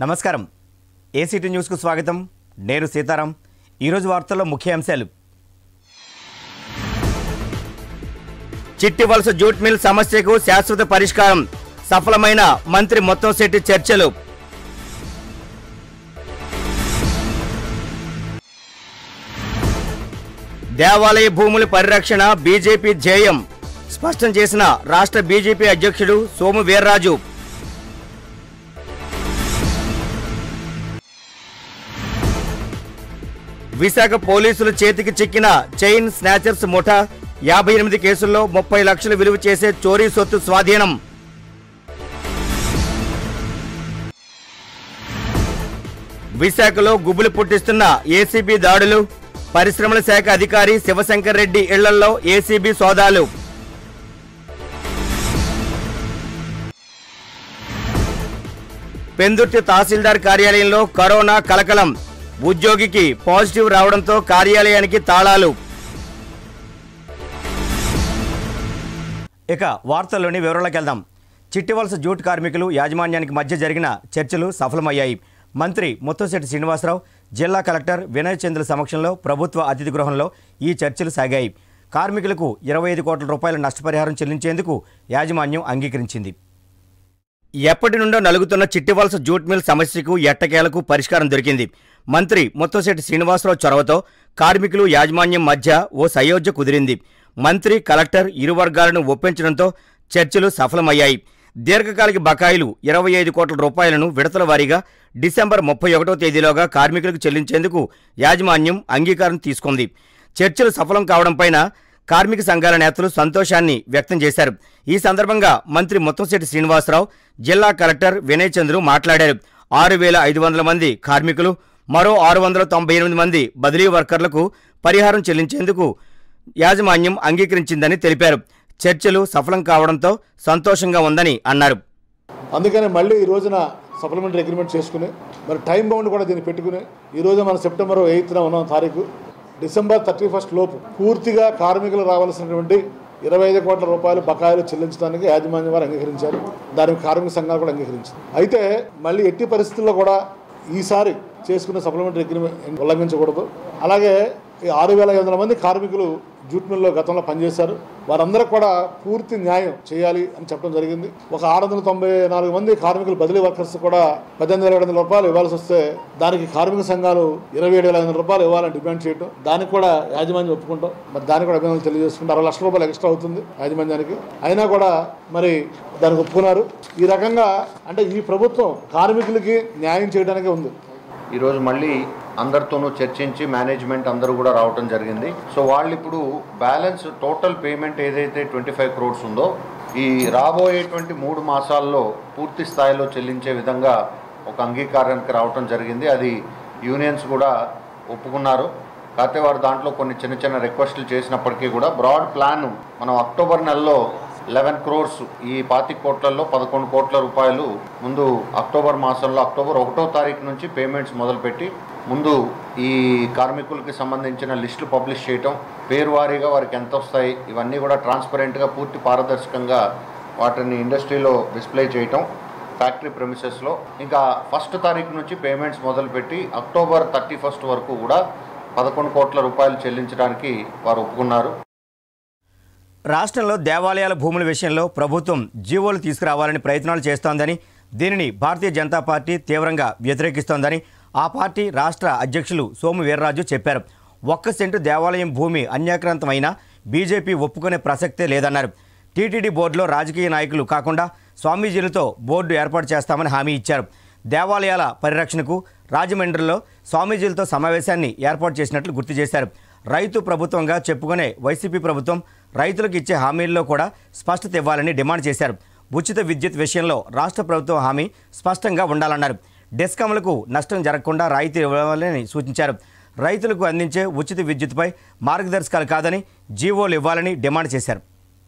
నమస్కారం ఏసీటీ న్యూస్కు స్వాగతం నేను సీతారాం ఈరోజు వార్తల్లో ముఖ్య అంశాలు చిట్టి వలస జూట్ మిల్ సమస్యకు శాశ్వత పరిష్కారం సఫలమైన మంత్రి మొత్తంశెట్టి చర్చలు దేవాలయ భూముల పరిరక్షణ బీజేపీ ధ్యేయం స్పష్టం చేసిన రాష్ట్ర బీజేపీ అధ్యక్షుడు సోము వీర్రాజు విశాఖ పోలీసుల చేతికి చిక్కిన చైన్ స్నాచర్స్ ముఠా యాభై ఎనిమిది కేసుల్లో ముప్పై లక్షలు విలువ చేసే చోరీ సొత్తు స్వాధీనం విశాఖలో గుబులు పుట్టిస్తున్న ఏసీబీ దాడులు పరిశ్రమల శాఖ అధికారి శివశంకర్ రెడ్డి ఇళ్లలో ఏసీబీ సోదాలు పెందుర్తి తహసీల్దార్ కార్యాలయంలో కరోనా కలకలం ఉద్యోగికి పాజిటివ్ రావడంతో కార్యాలయానికి తాళాలు ఇక వార్తల్లోని వివరాలకు వెళ్దాం చిట్టివలస జూట్ కార్మికులు యాజమాన్యానికి మధ్య జరిగిన చర్చలు సఫలమయ్యాయి మంత్రి ముత్తంశెట్టి శ్రీనివాసరావు జిల్లా కలెక్టర్ వినయ్ చంద్ర సమక్షంలో ప్రభుత్వ అతిథి గృహంలో ఈ చర్చలు సాగాయి కార్మికులకు ఇరవై ఐదు కోట్ల రూపాయల నష్టపరిహారం చెల్లించేందుకు యాజమాన్యం అంగీకరించింది ఎప్పటి నుండో నలుగుతున్న చిట్టివలస జూట్ మిల్ సమస్యకు ఎట్టకేలకు పరిష్కారం దొరికింది మంత్రి ముత్తంశెట్టి శ్రీనివాసరావు చొరవతో కార్మికులు యాజమాన్యం మధ్య ఓ సయోధ్య కుదిరింది మంత్రి కలెక్టర్ ఇరు వర్గాలను ఒప్పించడంతో చర్చలు సఫలమయ్యాయి దీర్ఘకాలిక బకాయిలు ఇరవై ఐదు కోట్ల రూపాయలను విడతల వారీగా డిసెంబర్ ముప్పై ఒకటో తేదీలోగా కార్మికులకు చెల్లించేందుకు యాజమాన్యం అంగీకారం తీసుకుంది చర్చలు సఫలం కావడంపైన కార్మిక సంఘాల నేతలు సంతోషాన్ని వ్యక్తం చేశారు ఈ సందర్భంగా మంత్రి ముత్తంశెట్టి శ్రీనివాసరావు జిల్లా కలెక్టర్ వినయ్ చంద్రు మాట్లాడారు ఆరు వేల ఐదు వందల మంది కార్మికులు మరో ఆరు వందల తొంభై ఎనిమిది మంది బదిలీ వర్కర్లకు పరిహారం చెల్లించేందుకు యాజమాన్యం అంగీకరించిందని తెలిపారు చర్చలు సఫలం కావడంతో సంతోషంగా ఉందని అన్నారు అందుకనే మళ్ళీ ఈ రోజున సప్లిమెంటరీ అగ్రిమెంట్ చేసుకుని మరి టైం బౌండ్ కూడా దీన్ని పెట్టుకుని ఈ రోజు మన సెప్టెంబర్ ఎయిత్న ఉన్నాం తారీఖు డిసెంబర్ థర్టీ ఫస్ట్ లోపు పూర్తిగా కార్మికులు రావాల్సినటువంటి ఇరవై ఐదు కోట్ల రూపాయలు బకాయిలు చెల్లించడానికి యాజమాన్యం వారు అంగీకరించారు దానికి కార్మిక సంఘాలు కూడా అంగీకరించారు అయితే మళ్ళీ ఎట్టి పరిస్థితుల్లో కూడా ఈసారి చేసుకున్న సప్లిమెంటరీ అగ్రిమెంట్ ఉల్లంఘించకూడదు అలాగే ఈ ఆరు వేల ఐదు వందల మంది కార్మికులు జూట్ మిల్లో గతంలో పనిచేశారు వారందరూ కూడా పూర్తి న్యాయం చేయాలి అని చెప్పడం జరిగింది ఒక ఆరు వందల తొంభై నాలుగు మంది కార్మికులు బదిలీ వర్కర్స్ కూడా పద్దెనిమిది వేల ఏడు వందల రూపాయలు ఇవ్వాల్సి వస్తే దానికి కార్మిక సంఘాలు ఇరవై ఏడు వేల ఐదు వందల రూపాయలు ఇవ్వాలని డిమాండ్ చేయడం దానికి కూడా యాజమాన్యం ఒప్పుకుంటాం మరి దానికి కూడా అభినందనలు తెలియజేసుకుంటే అరవై లక్షల రూపాయలు ఎక్స్ట్రా అవుతుంది యాజమాన్యానికి అయినా కూడా మరి దానికి ఒప్పుకున్నారు ఈ రకంగా అంటే ఈ ప్రభుత్వం కార్మికులకి న్యాయం చేయడానికే ఉంది ఈరోజు మళ్ళీ అందరితోనూ చర్చించి మేనేజ్మెంట్ అందరూ కూడా రావటం జరిగింది సో వాళ్ళు ఇప్పుడు బ్యాలెన్స్ టోటల్ పేమెంట్ ఏదైతే ట్వంటీ ఫైవ్ క్రోడ్స్ ఉందో ఈ రాబోయేటువంటి మూడు మాసాల్లో పూర్తి స్థాయిలో చెల్లించే విధంగా ఒక అంగీకారానికి రావటం జరిగింది అది యూనియన్స్ కూడా ఒప్పుకున్నారు కాకపోతే వారు దాంట్లో కొన్ని చిన్న చిన్న రిక్వెస్ట్లు చేసినప్పటికీ కూడా బ్రాడ్ ప్లాన్ మనం అక్టోబర్ నెలలో లెవెన్ క్రోర్స్ ఈ పాతి కోట్లలో పదకొండు కోట్ల రూపాయలు ముందు అక్టోబర్ మాసంలో అక్టోబర్ ఒకటో తారీఖు నుంచి పేమెంట్స్ మొదలుపెట్టి ముందు ఈ కార్మికులకి సంబంధించిన లిస్టులు పబ్లిష్ చేయటం పేరు వారీగా వారికి ఎంత వస్తాయి ఇవన్నీ కూడా ట్రాన్స్పరెంట్గా పూర్తి పారదర్శకంగా వాటిని ఇండస్ట్రీలో డిస్ప్లే చేయటం ఫ్యాక్టరీ ప్రెమిసెస్లో ఇంకా ఫస్ట్ తారీఖు నుంచి పేమెంట్స్ మొదలుపెట్టి అక్టోబర్ థర్టీ ఫస్ట్ వరకు కూడా పదకొండు కోట్ల రూపాయలు చెల్లించడానికి వారు ఒప్పుకున్నారు రాష్ట్రంలో దేవాలయాల భూముల విషయంలో ప్రభుత్వం జీవోలు తీసుకురావాలని ప్రయత్నాలు చేస్తోందని దీనిని భారతీయ జనతా పార్టీ తీవ్రంగా వ్యతిరేకిస్తోందని ఆ పార్టీ రాష్ట్ర అధ్యక్షులు సోము వీర్రాజు చెప్పారు ఒక్క సెంటు దేవాలయం భూమి అన్యాక్రాంతమైనా బీజేపీ ఒప్పుకునే ప్రసక్తే లేదన్నారు టీటీడీ బోర్డులో రాజకీయ నాయకులు కాకుండా స్వామీజీలతో బోర్డు ఏర్పాటు చేస్తామని హామీ ఇచ్చారు దేవాలయాల పరిరక్షణకు రాజమండ్రిలో స్వామీజీలతో సమావేశాన్ని ఏర్పాటు చేసినట్లు గుర్తు చేశారు రైతు ప్రభుత్వంగా చెప్పుకునే వైసీపీ ప్రభుత్వం రైతులకు ఇచ్చే హామీల్లో కూడా స్పష్టత ఇవ్వాలని డిమాండ్ చేశారు ఉచిత విద్యుత్ విషయంలో రాష్ట్ర ప్రభుత్వం హామీ స్పష్టంగా ఉండాలన్నారు డెస్కాంలకు నష్టం జరగకుండా రాయితీ ఇవ్వాలని సూచించారు రైతులకు అందించే ఉచిత విద్యుత్పై మార్గదర్శకాలు కాదని జీవోలు ఇవ్వాలని డిమాండ్ చేశారు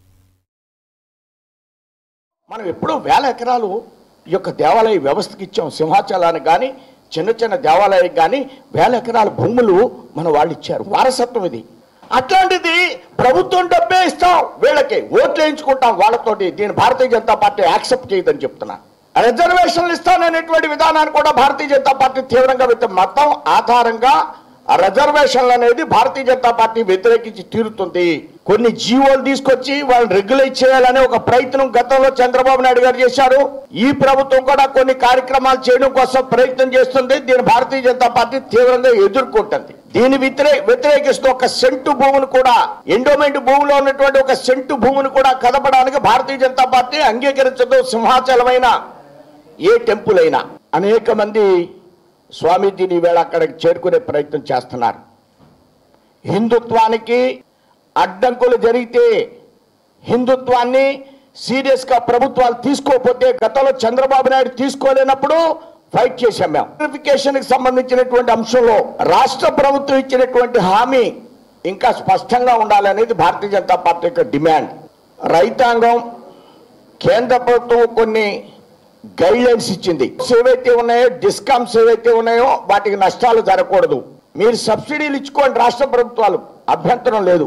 మనం ఎప్పుడో వేల ఎకరాలు ఈ యొక్క దేవాలయ వ్యవస్థకి ఇచ్చాం సింహాచలానికి కానీ చిన్న చిన్న దేవాలయానికి కానీ వేల ఎకరాల భూములు మన వాళ్ళు ఇచ్చారు వారసత్వం ఇది అట్లాంటిది ప్రభుత్వం డబ్బే ఇస్తాం వీళ్ళకి ఓట్లు వేయించుకుంటాం వాళ్ళతోటి దీని భారతీయ జనతా పార్టీ యాక్సెప్ట్ చేయదని చెప్తున్నా రిజర్వేషన్లు ఇస్తాననేటువంటి విధానాన్ని కూడా భారతీయ జనతా పార్టీ తీవ్రంగా వ్యతిరేక మతం ఆధారంగా రిజర్వేషన్లు అనేది భారతీయ జనతా పార్టీ వ్యతిరేకించి తీరుతుంది కొన్ని జీవోలు తీసుకొచ్చి వాళ్ళని రెగ్యులేట్ చేయాలనే ఒక ప్రయత్నం గతంలో చంద్రబాబు నాయుడు గారు చేశారు ఈ ప్రభుత్వం కూడా కొన్ని కార్యక్రమాలు చేయడం కోసం ప్రయత్నం చేస్తుంది దీన్ని భారతీయ జనతా పార్టీ తీవ్రంగా ఎదుర్కొంటుంది దీని వ్యతిరే వ్యతిరేకిస్తూ ఒక సెంటు భూమిని కూడా ఎండోమెంట్ భూమిలో ఉన్నటువంటి ఒక సెంటు భూమిని కూడా కదపడానికి భారతీయ జనతా పార్టీ అంగీకరించదు సింహాచలమైన ఏ టెంపుల్ అయినా అనేక మంది స్వామీజీని ఈవేళ అక్కడికి చేరుకునే ప్రయత్నం చేస్తున్నారు హిందుత్వానికి అడ్డంకులు జరిగితే హిందుత్వాన్ని సీరియస్గా ప్రభుత్వాలు తీసుకోకపోతే గతంలో చంద్రబాబు నాయుడు తీసుకోలేనప్పుడు ఫైట్ చేశాం మేము వెరిఫికేషన్ కి సంబంధించినటువంటి అంశంలో రాష్ట్ర ప్రభుత్వం ఇచ్చినటువంటి హామీ ఇంకా స్పష్టంగా ఉండాలనేది భారతీయ జనతా పార్టీ యొక్క డిమాండ్ రైతాంగం కేంద్ర ప్రభుత్వం కొన్ని గైడ్ లైన్స్ ఇచ్చింది ఏవైతే ఉన్నాయో డిస్కామ్స్ ఏవైతే ఉన్నాయో వాటికి నష్టాలు జరగకూడదు మీరు సబ్సిడీలు ఇచ్చుకోండి రాష్ట్ర ప్రభుత్వాలు అభ్యంతరం లేదు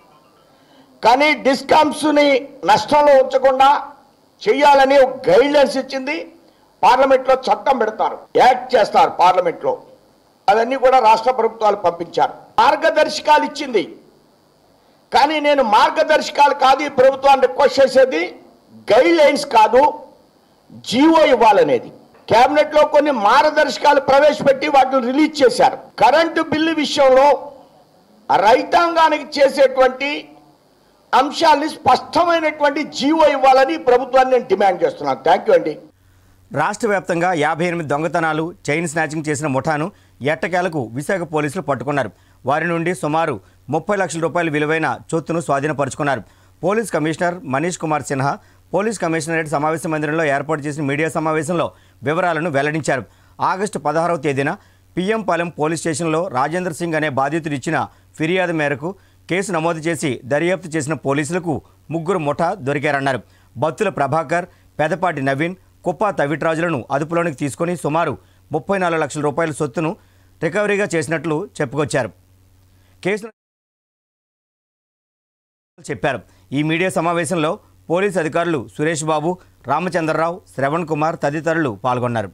కానీ డిస్కామ్స్ని నష్టంలో ఉంచకుండా చేయాలని ఒక గైడ్ లైన్స్ ఇచ్చింది పార్లమెంట్లో చట్టం పెడతారు యాక్ట్ చేస్తారు పార్లమెంట్లో అవన్నీ కూడా రాష్ట్ర ప్రభుత్వాలు పంపించారు మార్గదర్శకాలు ఇచ్చింది కానీ నేను మార్గదర్శకాలు కాదు ఈ ప్రభుత్వాన్ని రిక్వెస్ట్ చేసేది గైడ్ లైన్స్ కాదు జీవో ఇవ్వాలనేది కేబినెట్ లో కొన్ని మార్గదర్శకాలు ప్రవేశపెట్టి వాటిని రిలీజ్ చేశారు కరెంటు బిల్లు విషయంలో రైతాంగానికి చేసేటువంటి అంశాల్ని స్పష్టమైనటువంటి జీవో ఇవ్వాలని ఈ ప్రభుత్వాన్ని నేను డిమాండ్ చేస్తున్నాను థ్యాంక్ యూ అండి రాష్ట్ర వ్యాప్తంగా యాభై ఎనిమిది దొంగతనాలు చైన్ స్నాచింగ్ చేసిన ముఠాను ఎట్టకేలకు విశాఖ పోలీసులు పట్టుకున్నారు వారి నుండి సుమారు ముప్పై లక్షల రూపాయల విలువైన చొత్తును స్వాధీనపరుచుకున్నారు police commissioner Manish Kumar Sinha police commissionerate సమావేశ మందిరంలో ఏర్పాటు చేసిన మీడియా సమావేశంలో వివరాలను వెల్లడించారు ఆగస్టు పదహారవ తేదీన పిఎం పాలెం పోలీస్ స్టేషన్లో రాజేంద్ర సింగ్ అనే బాధితుడు ఇచ్చిన ఫిర్యాదు మేరకు కేసు నమోదు చేసి దర్యాప్తు చేసిన పోలీసులకు ముగ్గురు ముఠా దొరికారన్నారు బత్తుల ప్రభాకర్ పెదపాటి నవీన్ కుప్ప తవిట్రాజులను అదుపులోనికి తీసుకొని సుమారు ముప్పై నాలుగు లక్షల రూపాయల సొత్తును రికవరీగా చేసినట్లు చెప్పుకొచ్చారు కేసు చెప్పారు ఈ మీడియా సమావేశంలో పోలీస్ అధికారులు సురేష్ బాబు రామచంద్రరావు శ్రవణ్ కుమార్ తదితరులు పాల్గొన్నారు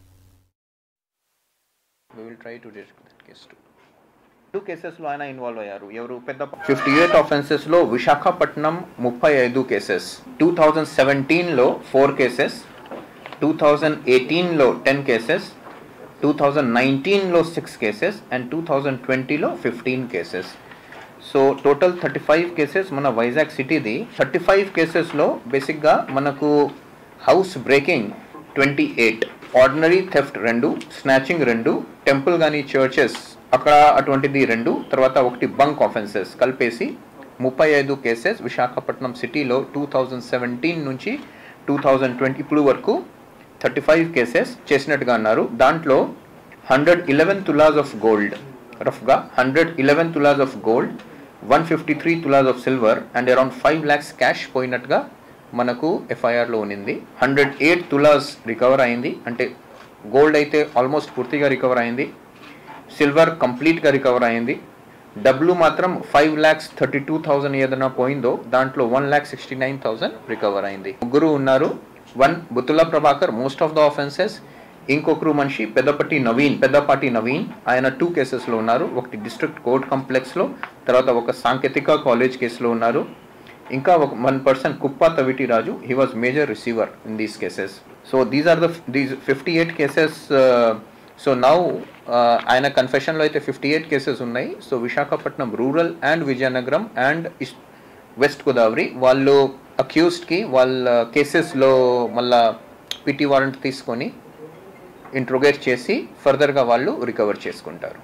we will try to detect that case too. Two కేసెస్లో ఆయన ఇన్వాల్వ్ అయ్యారు ఎవరు పెద్ద ఫిఫ్టీ ఎయిట్ ఆఫెన్సెస్లో విశాఖపట్నం ముప్పై ఐదు కేసెస్ టూ థౌజండ్ సెవెంటీన్లో ఫోర్ కేసెస్ టూ థౌజండ్ ఎయిటీన్లో టెన్ కేసెస్ టూ థౌజండ్ నైన్టీన్లో six cases and two thousand ట్వంటీలో fifteen cases so total thirty five cases మన వైజాగ్ సిటీది థర్టీ ఫైవ్ కేసెస్లో బేసిక్గా మనకు house breaking twenty eight ordinary theft రెండు స్నాచింగ్ రెండు టెంపుల్ కానీ చర్చెస్ అక్కడ అటువంటిది రెండు తర్వాత ఒకటి బంక్ ఆఫెన్సెస్ కలిపేసి ముప్పై ఐదు కేసెస్ విశాఖపట్నం సిటీలో టూ థౌజండ్ సెవెంటీన్ నుంచి టూ థౌజండ్ ట్వంటీ ఇప్పుడు వరకు థర్టీ ఫైవ్ కేసెస్ చేసినట్టుగా అన్నారు దాంట్లో hundred eleven tolas of gold రఫ్గా hundred eleven tolas of gold one fifty three tolas of silver and around five lakhs cash పోయినట్టుగా మనకు ఎఫ్ఐఆర్లో ఉన్నింది హండ్రెడ్ ఎయిట్ తులాస్ రికవర్ అయింది అంటే గోల్డ్ అయితే ఆల్మోస్ట్ పూర్తిగా రికవర్ అయింది సిల్వర్ కంప్లీట్గా రికవర్ అయింది డబ్బులు మాత్రం five lakhs thirty two thousand ఏదైనా పోయిందో దాంట్లో one lakh sixty nine thousand recover అయింది ముగ్గురు ఉన్నారు one Butula Prabhakar most of the offences ఇంకొకరు మనిషి పెద్దపట్టి నవీన్ పెద్దపాటి నవీన్ ఆయన టూ కేసెస్లో ఉన్నారు ఒకటి డిస్ట్రిక్ట్ కోర్ట్ కాంప్లెక్స్లో తర్వాత ఒక సాంకేతిక కాలేజ్ కేసులో ఉన్నారు ఇంకా ఒక one person Kuppa Taviti Raju he was major receiver in these cases so these are the these fifty eight cases so now ఆయన కన్ఫెషన్లో అయితే ఫిఫ్టీ ఎయిట్ కేసెస్ ఉన్నాయి so Visakhapatnam rural and Vizianagaram and west Godavari వాళ్ళు అక్యూస్డ్కి వాళ్ళ కేసెస్లో మళ్ళా పిటి వారెంట్ తీసుకొని ఇంట్రోగేట్ చేసి ఫర్దర్గా వాళ్ళు రికవర్ చేసుకుంటారు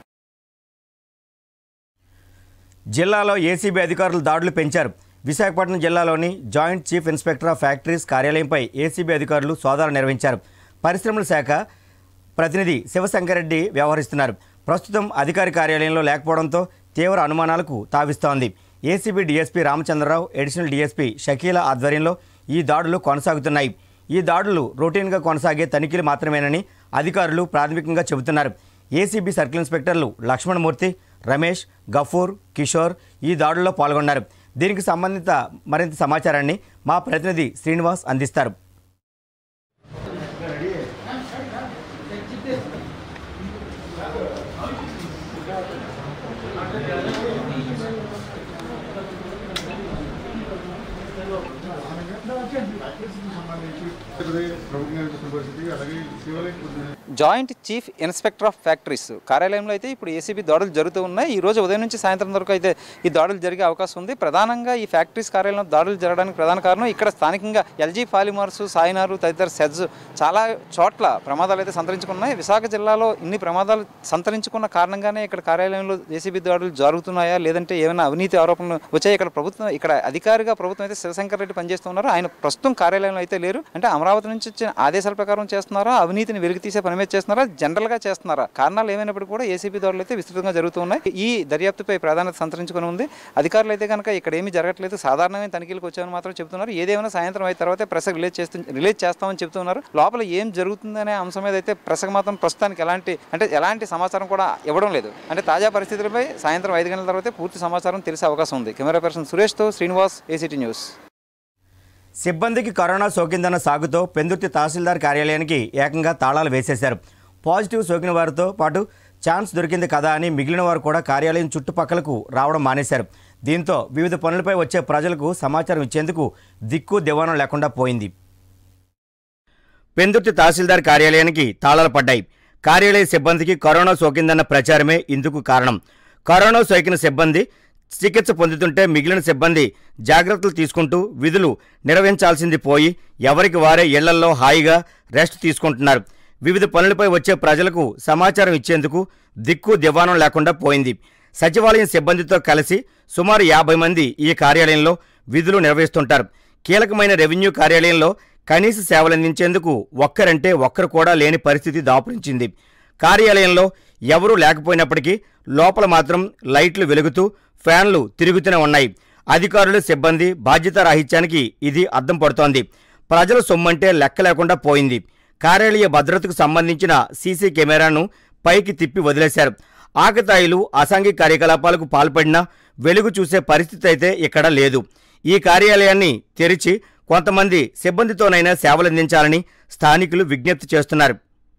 జిల్లాలో ఏసీబీ అధికారులు దాడులు పెంచారు విశాఖపట్నం జిల్లాలోని joint chief inspector of factories కార్యాలయంపై ఏసీబీ అధికారులు సోదాలు నిర్వహించారు పరిశ్రమల శాఖ ప్రతినిధి శివశంకరెడ్డి వ్యవహరిస్తున్నారు ప్రస్తుతం అధికారి కార్యాలయంలో లేకపోవడంతో తీవ్ర అనుమానాలకు తావిస్తోంది ACB DSP Ramachandrarao additional DSP Shakeela ఆధ్వర్యంలో ఈ దాడులు కొనసాగుతున్నాయి ఈ దాడులు రొటీన్గా కొనసాగే తనిఖీలు మాత్రమేనని అధికారులు ప్రాథమికంగా చెబుతున్నారు ఏసీబీ సర్కిల్ ఇన్స్పెక్టర్లు లక్ష్మణమూర్తి రమేష్ గఫూర్ కిషోర్ ఈ దాడుల్లో పాల్గొన్నారు దీనికి సంబంధిత మరింత సమాచారాన్ని మా ప్రతినిధి శ్రీనివాస్ అందిస్తారు joint chief inspector of factories కార్యాలయంలో అయితే ఇప్పుడు ఏసీబీ దాడులు జరుగుతూ ఉన్నాయి ఈ రోజు ఉదయం నుంచి సాయంత్రం వరకు అయితే ఈ దాడులు జరిగే అవకాశం ఉంది ప్రధానంగా ఈ ఫ్యాక్టరీస్ కార్యాలయంలో దాడులు జరగడానికి ప్రధాన కారణం ఇక్కడ స్థానికంగా ఎల్జీ పాలిమర్స్ సాయినారు తదితర సెజ్ చాలా చోట్ల ప్రమాదాలు అయితే సంతరించుకున్నాయి విశాఖ జిల్లాలో ఇన్ని ప్రమాదాలు సంతరించుకున్న కారణంగానే ఇక్కడ కార్యాలయంలో ఏసీబీ దాడులు జరుగుతున్నాయా లేదంటే ఏమైనా అవినీతి ఆరోపణలు వచ్చాయి ఇక్కడ ప్రభుత్వం ఇక్కడ అధికారిగా ప్రభుత్వం అయితే శివశంకర్ రెడ్డి పనిచేస్తున్నారు ఆయన ప్రస్తుతం కార్యాలయంలో అయితే లేరు అంటే అమరావతి నుంచి వచ్చిన ఆదేశాల ప్రకారం చేస్తున్నారా అవినీతిని వెలికి తీసే పని మీద చేస్తున్నారా జనరల్ గా చేస్తున్నారా కారణాలు ఏమైనప్పటికీ కూడా ఏసీబీ దాడులు అయితే విస్తృతంగా జరుగుతున్నాయి ఈ దర్యాప్తుపై ప్రాధాన్యత సంతరించుకుని ఉంది అధికారులు అయితే కనుక ఇక్కడ ఏమీ జరగట్లేదు సాధారణమైన తనిఖీలకు వచ్చామని మాత్రం చెబుతున్నారు ఏదేమైనా సాయంత్రం అయిన తర్వాత ప్రెస్ రిలీజ్ చేస్తూ రిలీజ్ చేస్తామని చెబుతున్నారు లోపల ఏం జరుగుతుందనే అంశం మీద అయితే ప్రెస్కి మాత్రం ప్రస్తుతానికి ఎలాంటి అంటే ఎలాంటి సమాచారం కూడా ఇవ్వడం లేదు అంటే తాజా పరిస్థితులపై సాయంత్రం ఐదు గంటల తర్వాత పూర్తి సమాచారం తెలిసే అవకాశం ఉంది కెమెరా పర్సన్ సురేష్తో శ్రీనివాస్ ఏసీటీ న్యూస్ సిబ్బందికి కరోనా సోకిందన్న సాగుతో పెందుర్తి తహసీల్దార్ కార్యాలయానికి ఏకంగా తాళాలు వేసేశారు పాజిటివ్ సోకిన వారితో పాటు ఛాన్స్ దొరికింది కదా అని మిగిలిన వారు కూడా కార్యాలయం చుట్టుపక్కలకు రావడం మానేశారు దీంతో వివిధ పనులపై వచ్చే ప్రజలకు సమాచారం ఇచ్చేందుకు దిక్కు దివాణం లేకుండా పోయింది పెందుర్తి తహసీల్దార్ కార్యాలయానికి తాళాలు పడ్డాయి కార్యాలయ సిబ్బందికి కరోనా సోకిందన్న ప్రచారమే ఇందుకు కారణం కరోనా సోకిన సిబ్బంది చికిత్స పొందుతుంటే మిగిలిన సిబ్బంది జాగ్రత్తలు తీసుకుంటూ విధులు నిర్వహించాల్సింది పోయి ఎవరికి వారే ఇళ్లల్లో హాయిగా రెస్ట్ తీసుకుంటున్నారు వివిధ పనులపై వచ్చే ప్రజలకు సమాచారం ఇచ్చేందుకు దిక్కు దివాణం లేకుండా పోయింది సచివాలయం సిబ్బందితో కలిసి సుమారు యాభై మంది ఈ కార్యాలయంలో విధులు నిర్వహిస్తుంటారు కీలకమైన రెవెన్యూ కార్యాలయంలో కనీస సేవలందించేందుకు ఒక్కరంటే ఒక్కరు కూడా లేని పరిస్థితి దాపురించింది కార్యాలయంలో ఎవరూ లేకపోయినప్పటికీ లోపల మాత్రం లైట్లు వెలుగుతూ ఫ్యాన్లు తిరుగుతూనే ఉన్నాయి అధికారులు సిబ్బంది బాధ్యత రాహిత్యానికి ఇది అద్దం పడుతోంది ప్రజల సొమ్మంటే లెక్క లేకుండా పోయింది కార్యాలయ భద్రతకు సంబంధించిన సీసీ కెమెరాను పైకి తిప్పి వదిలేశారు ఆకతాయిలు అసాంఘిక కార్యకలాపాలకు పాల్పడినా వెలుగు చూసే పరిస్థితి అయితే ఇక్కడ లేదు ఈ కార్యాలయాన్ని తెరిచి కొంతమంది సిబ్బందితోనైనా సేవలందించాలని స్థానికులు విజ్ఞప్తి చేస్తున్నారు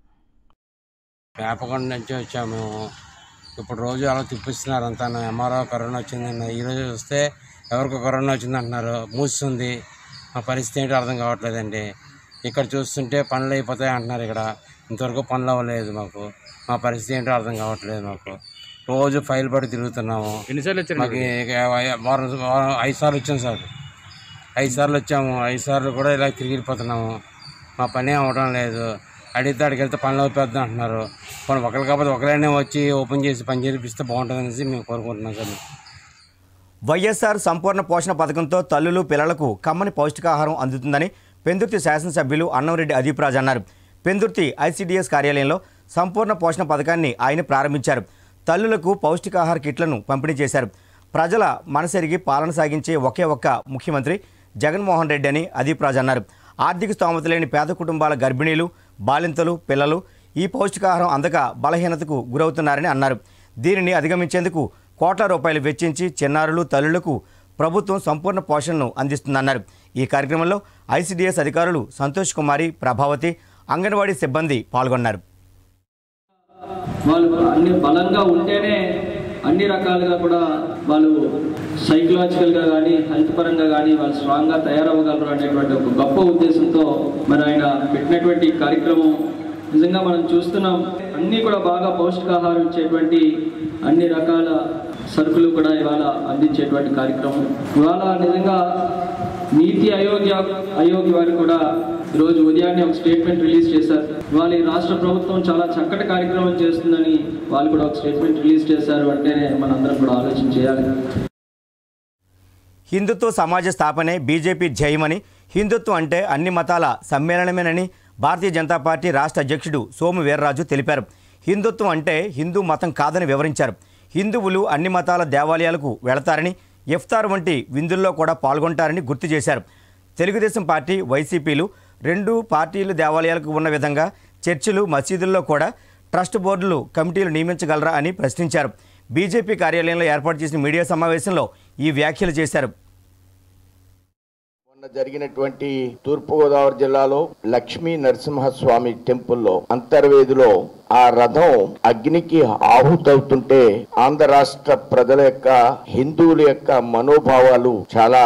వేపకొండ నుంచి వచ్చాము మేము ఇప్పుడు రోజు అలా తిప్పిస్తున్నారు అంతా ఎంఆర్ఓ కరోనా వచ్చిందన్న ఈరోజు వస్తే ఎవరికి కరోనా వచ్చింది అంటున్నారు మూస్తుంది మా పరిస్థితి ఏంటో అర్థం కావట్లేదండి ఇక్కడ చూస్తుంటే పనులు అయిపోతాయి అంటున్నారు ఇక్కడ ఇంతవరకు పనులు అవ్వలేదు మాకు మా పరిస్థితి ఏంటో అర్థం కావట్లేదు మాకు రోజు ఫైల్ పడి తిరుగుతున్నాము ఎన్నిసార్లు వచ్చారు మాకు ఇక వారం వారం ఐదు సార్లు వచ్చాం సార్ ఐదు సార్లు వచ్చాము ఐదు సార్లు కూడా ఇలా తిరిగి వెళ్ళిపోతున్నాము మా పని అవ్వడం లేదు అడిగితే అడిగి వెళ్తే పనులు అవుతుంది అంటున్నారు కొన్ని ఒకరు కాకపోతే ఒకరైనా వచ్చి ఓపెన్ చేసి పని చేపిస్తే బాగుంటుంది అనేసి మేము కోరుకుంటున్నాం సార్ వైఎస్ఆర్ సంపూర్ణ పోషణ పథకంతో తల్లులు పిల్లలకు కమ్మని పౌష్టికాహారం అందుతుందని పెందుర్తి శాసనసభ్యులు అన్నంరెడ్డి అదీప్ రాజ్ అన్నారు పెందుర్తి ఐసీడీఎస్ కార్యాలయంలో సంపూర్ణ పోషణ పథకాన్ని ఆయన ప్రారంభించారు తల్లులకు పౌష్టికాహార కిట్లను పంపిణీ చేశారు ప్రజల మనసెరిగి పాలన సాగించే ఒకే ఒక్క ముఖ్యమంత్రి జగన్మోహన్ రెడ్డి అని అదీప్ రాజ్ అన్నారు ఆర్థిక స్తోమత లేని పేద కుటుంబాల గర్భిణీలు బాలింతలు పిల్లలు ఈ పౌష్టికాహారం అందక బలహీనతకు గురవుతున్నారని అన్నారు దీనిని అధిగమించేందుకు కోట్ల రూపాయలు వెచ్చించి చిన్నారులు తల్లులకు ప్రభుత్వం సంపూర్ణ పోషణను అందిస్తుందన్నారు ఈ కార్యక్రమంలో ఐసీడీఎస్ అధికారులు సంతోష్ కుమారి ప్రభావతి అంగన్వాడీ సిబ్బంది పాల్గొన్నారు వాళ్ళు అన్ని బలంగా ఉంటేనే అన్ని రకాలుగా కూడా వాళ్ళు సైకలాజికల్గా కానీ హెల్త్ పరంగా కానీ వాళ్ళు స్ట్రాంగ్గా తయారవ్వగలరు అనేటువంటి ఒక గొప్ప ఉద్దేశంతో మరి ఆయన పెట్టినటువంటి ఈ కార్యక్రమం నిజంగా మనం చూస్తున్నాం అన్నీ కూడా బాగా పౌష్టికాహారం ఇచ్చేటువంటి అన్ని రకాల సరుకులు కూడా ఇవాళ అందించేటువంటి కార్యక్రమం ఇవాళ నిజంగా నీతి ఆయోగ్య ఆయోగ్ వారు కూడా ఈరోజు ఉదయాన్నే ఒక స్టేట్మెంట్ రిలీజ్ చేశారు ఇవాళ ఈ రాష్ట్ర ప్రభుత్వం చాలా చక్కటి కార్యక్రమం చేస్తుందని వాళ్ళు కూడా ఒక స్టేట్మెంట్ రిలీజ్ చేశారు అంటేనే మనందరం కూడా ఆలోచన చేయాలి హిందుత్వ సమాజ స్థాపనే బీజేపీ ధ్యేయమని హిందుత్వం అంటే అన్ని మతాల సమ్మేళనమేనని భారతీయ జనతా పార్టీ రాష్ట్ర అధ్యక్షుడు సోము వీర్రాజు తెలిపారు హిందుత్వం అంటే హిందూ మతం కాదని వివరించారు హిందువులు అన్ని మతాల దేవాలయాలకు వెళతారని ఇఫ్తార్ వంటి విందుల్లో కూడా పాల్గొంటారని గుర్తు చేశారు తెలుగుదేశం పార్టీ వైసీపీలు రెండు పార్టీలు దేవాలయాలకు ఉన్న విధంగా చర్చిలు మసీదుల్లో కూడా ట్రస్ట్ బోర్డులు కమిటీలు నియమించగలరా అని ప్రశ్నించారు బీజేపీ కార్యాలయంలో ఏర్పాటు చేసిన మీడియా సమావేశంలో ఈ వ్యాఖ్యలు చేశారు మొన్న జరిగినటువంటి తూర్పుగోదావరి జిల్లాలో లక్ష్మీ నరసింహస్వామి టెంపుల్లో అంతర్వేదిలో ఆ రథం అగ్నికి ఆహుతవుతుంటే ఆంధ్ర రాష్ట్ర ప్రజల యొక్క హిందువుల యొక్క మనోభావాలు చాలా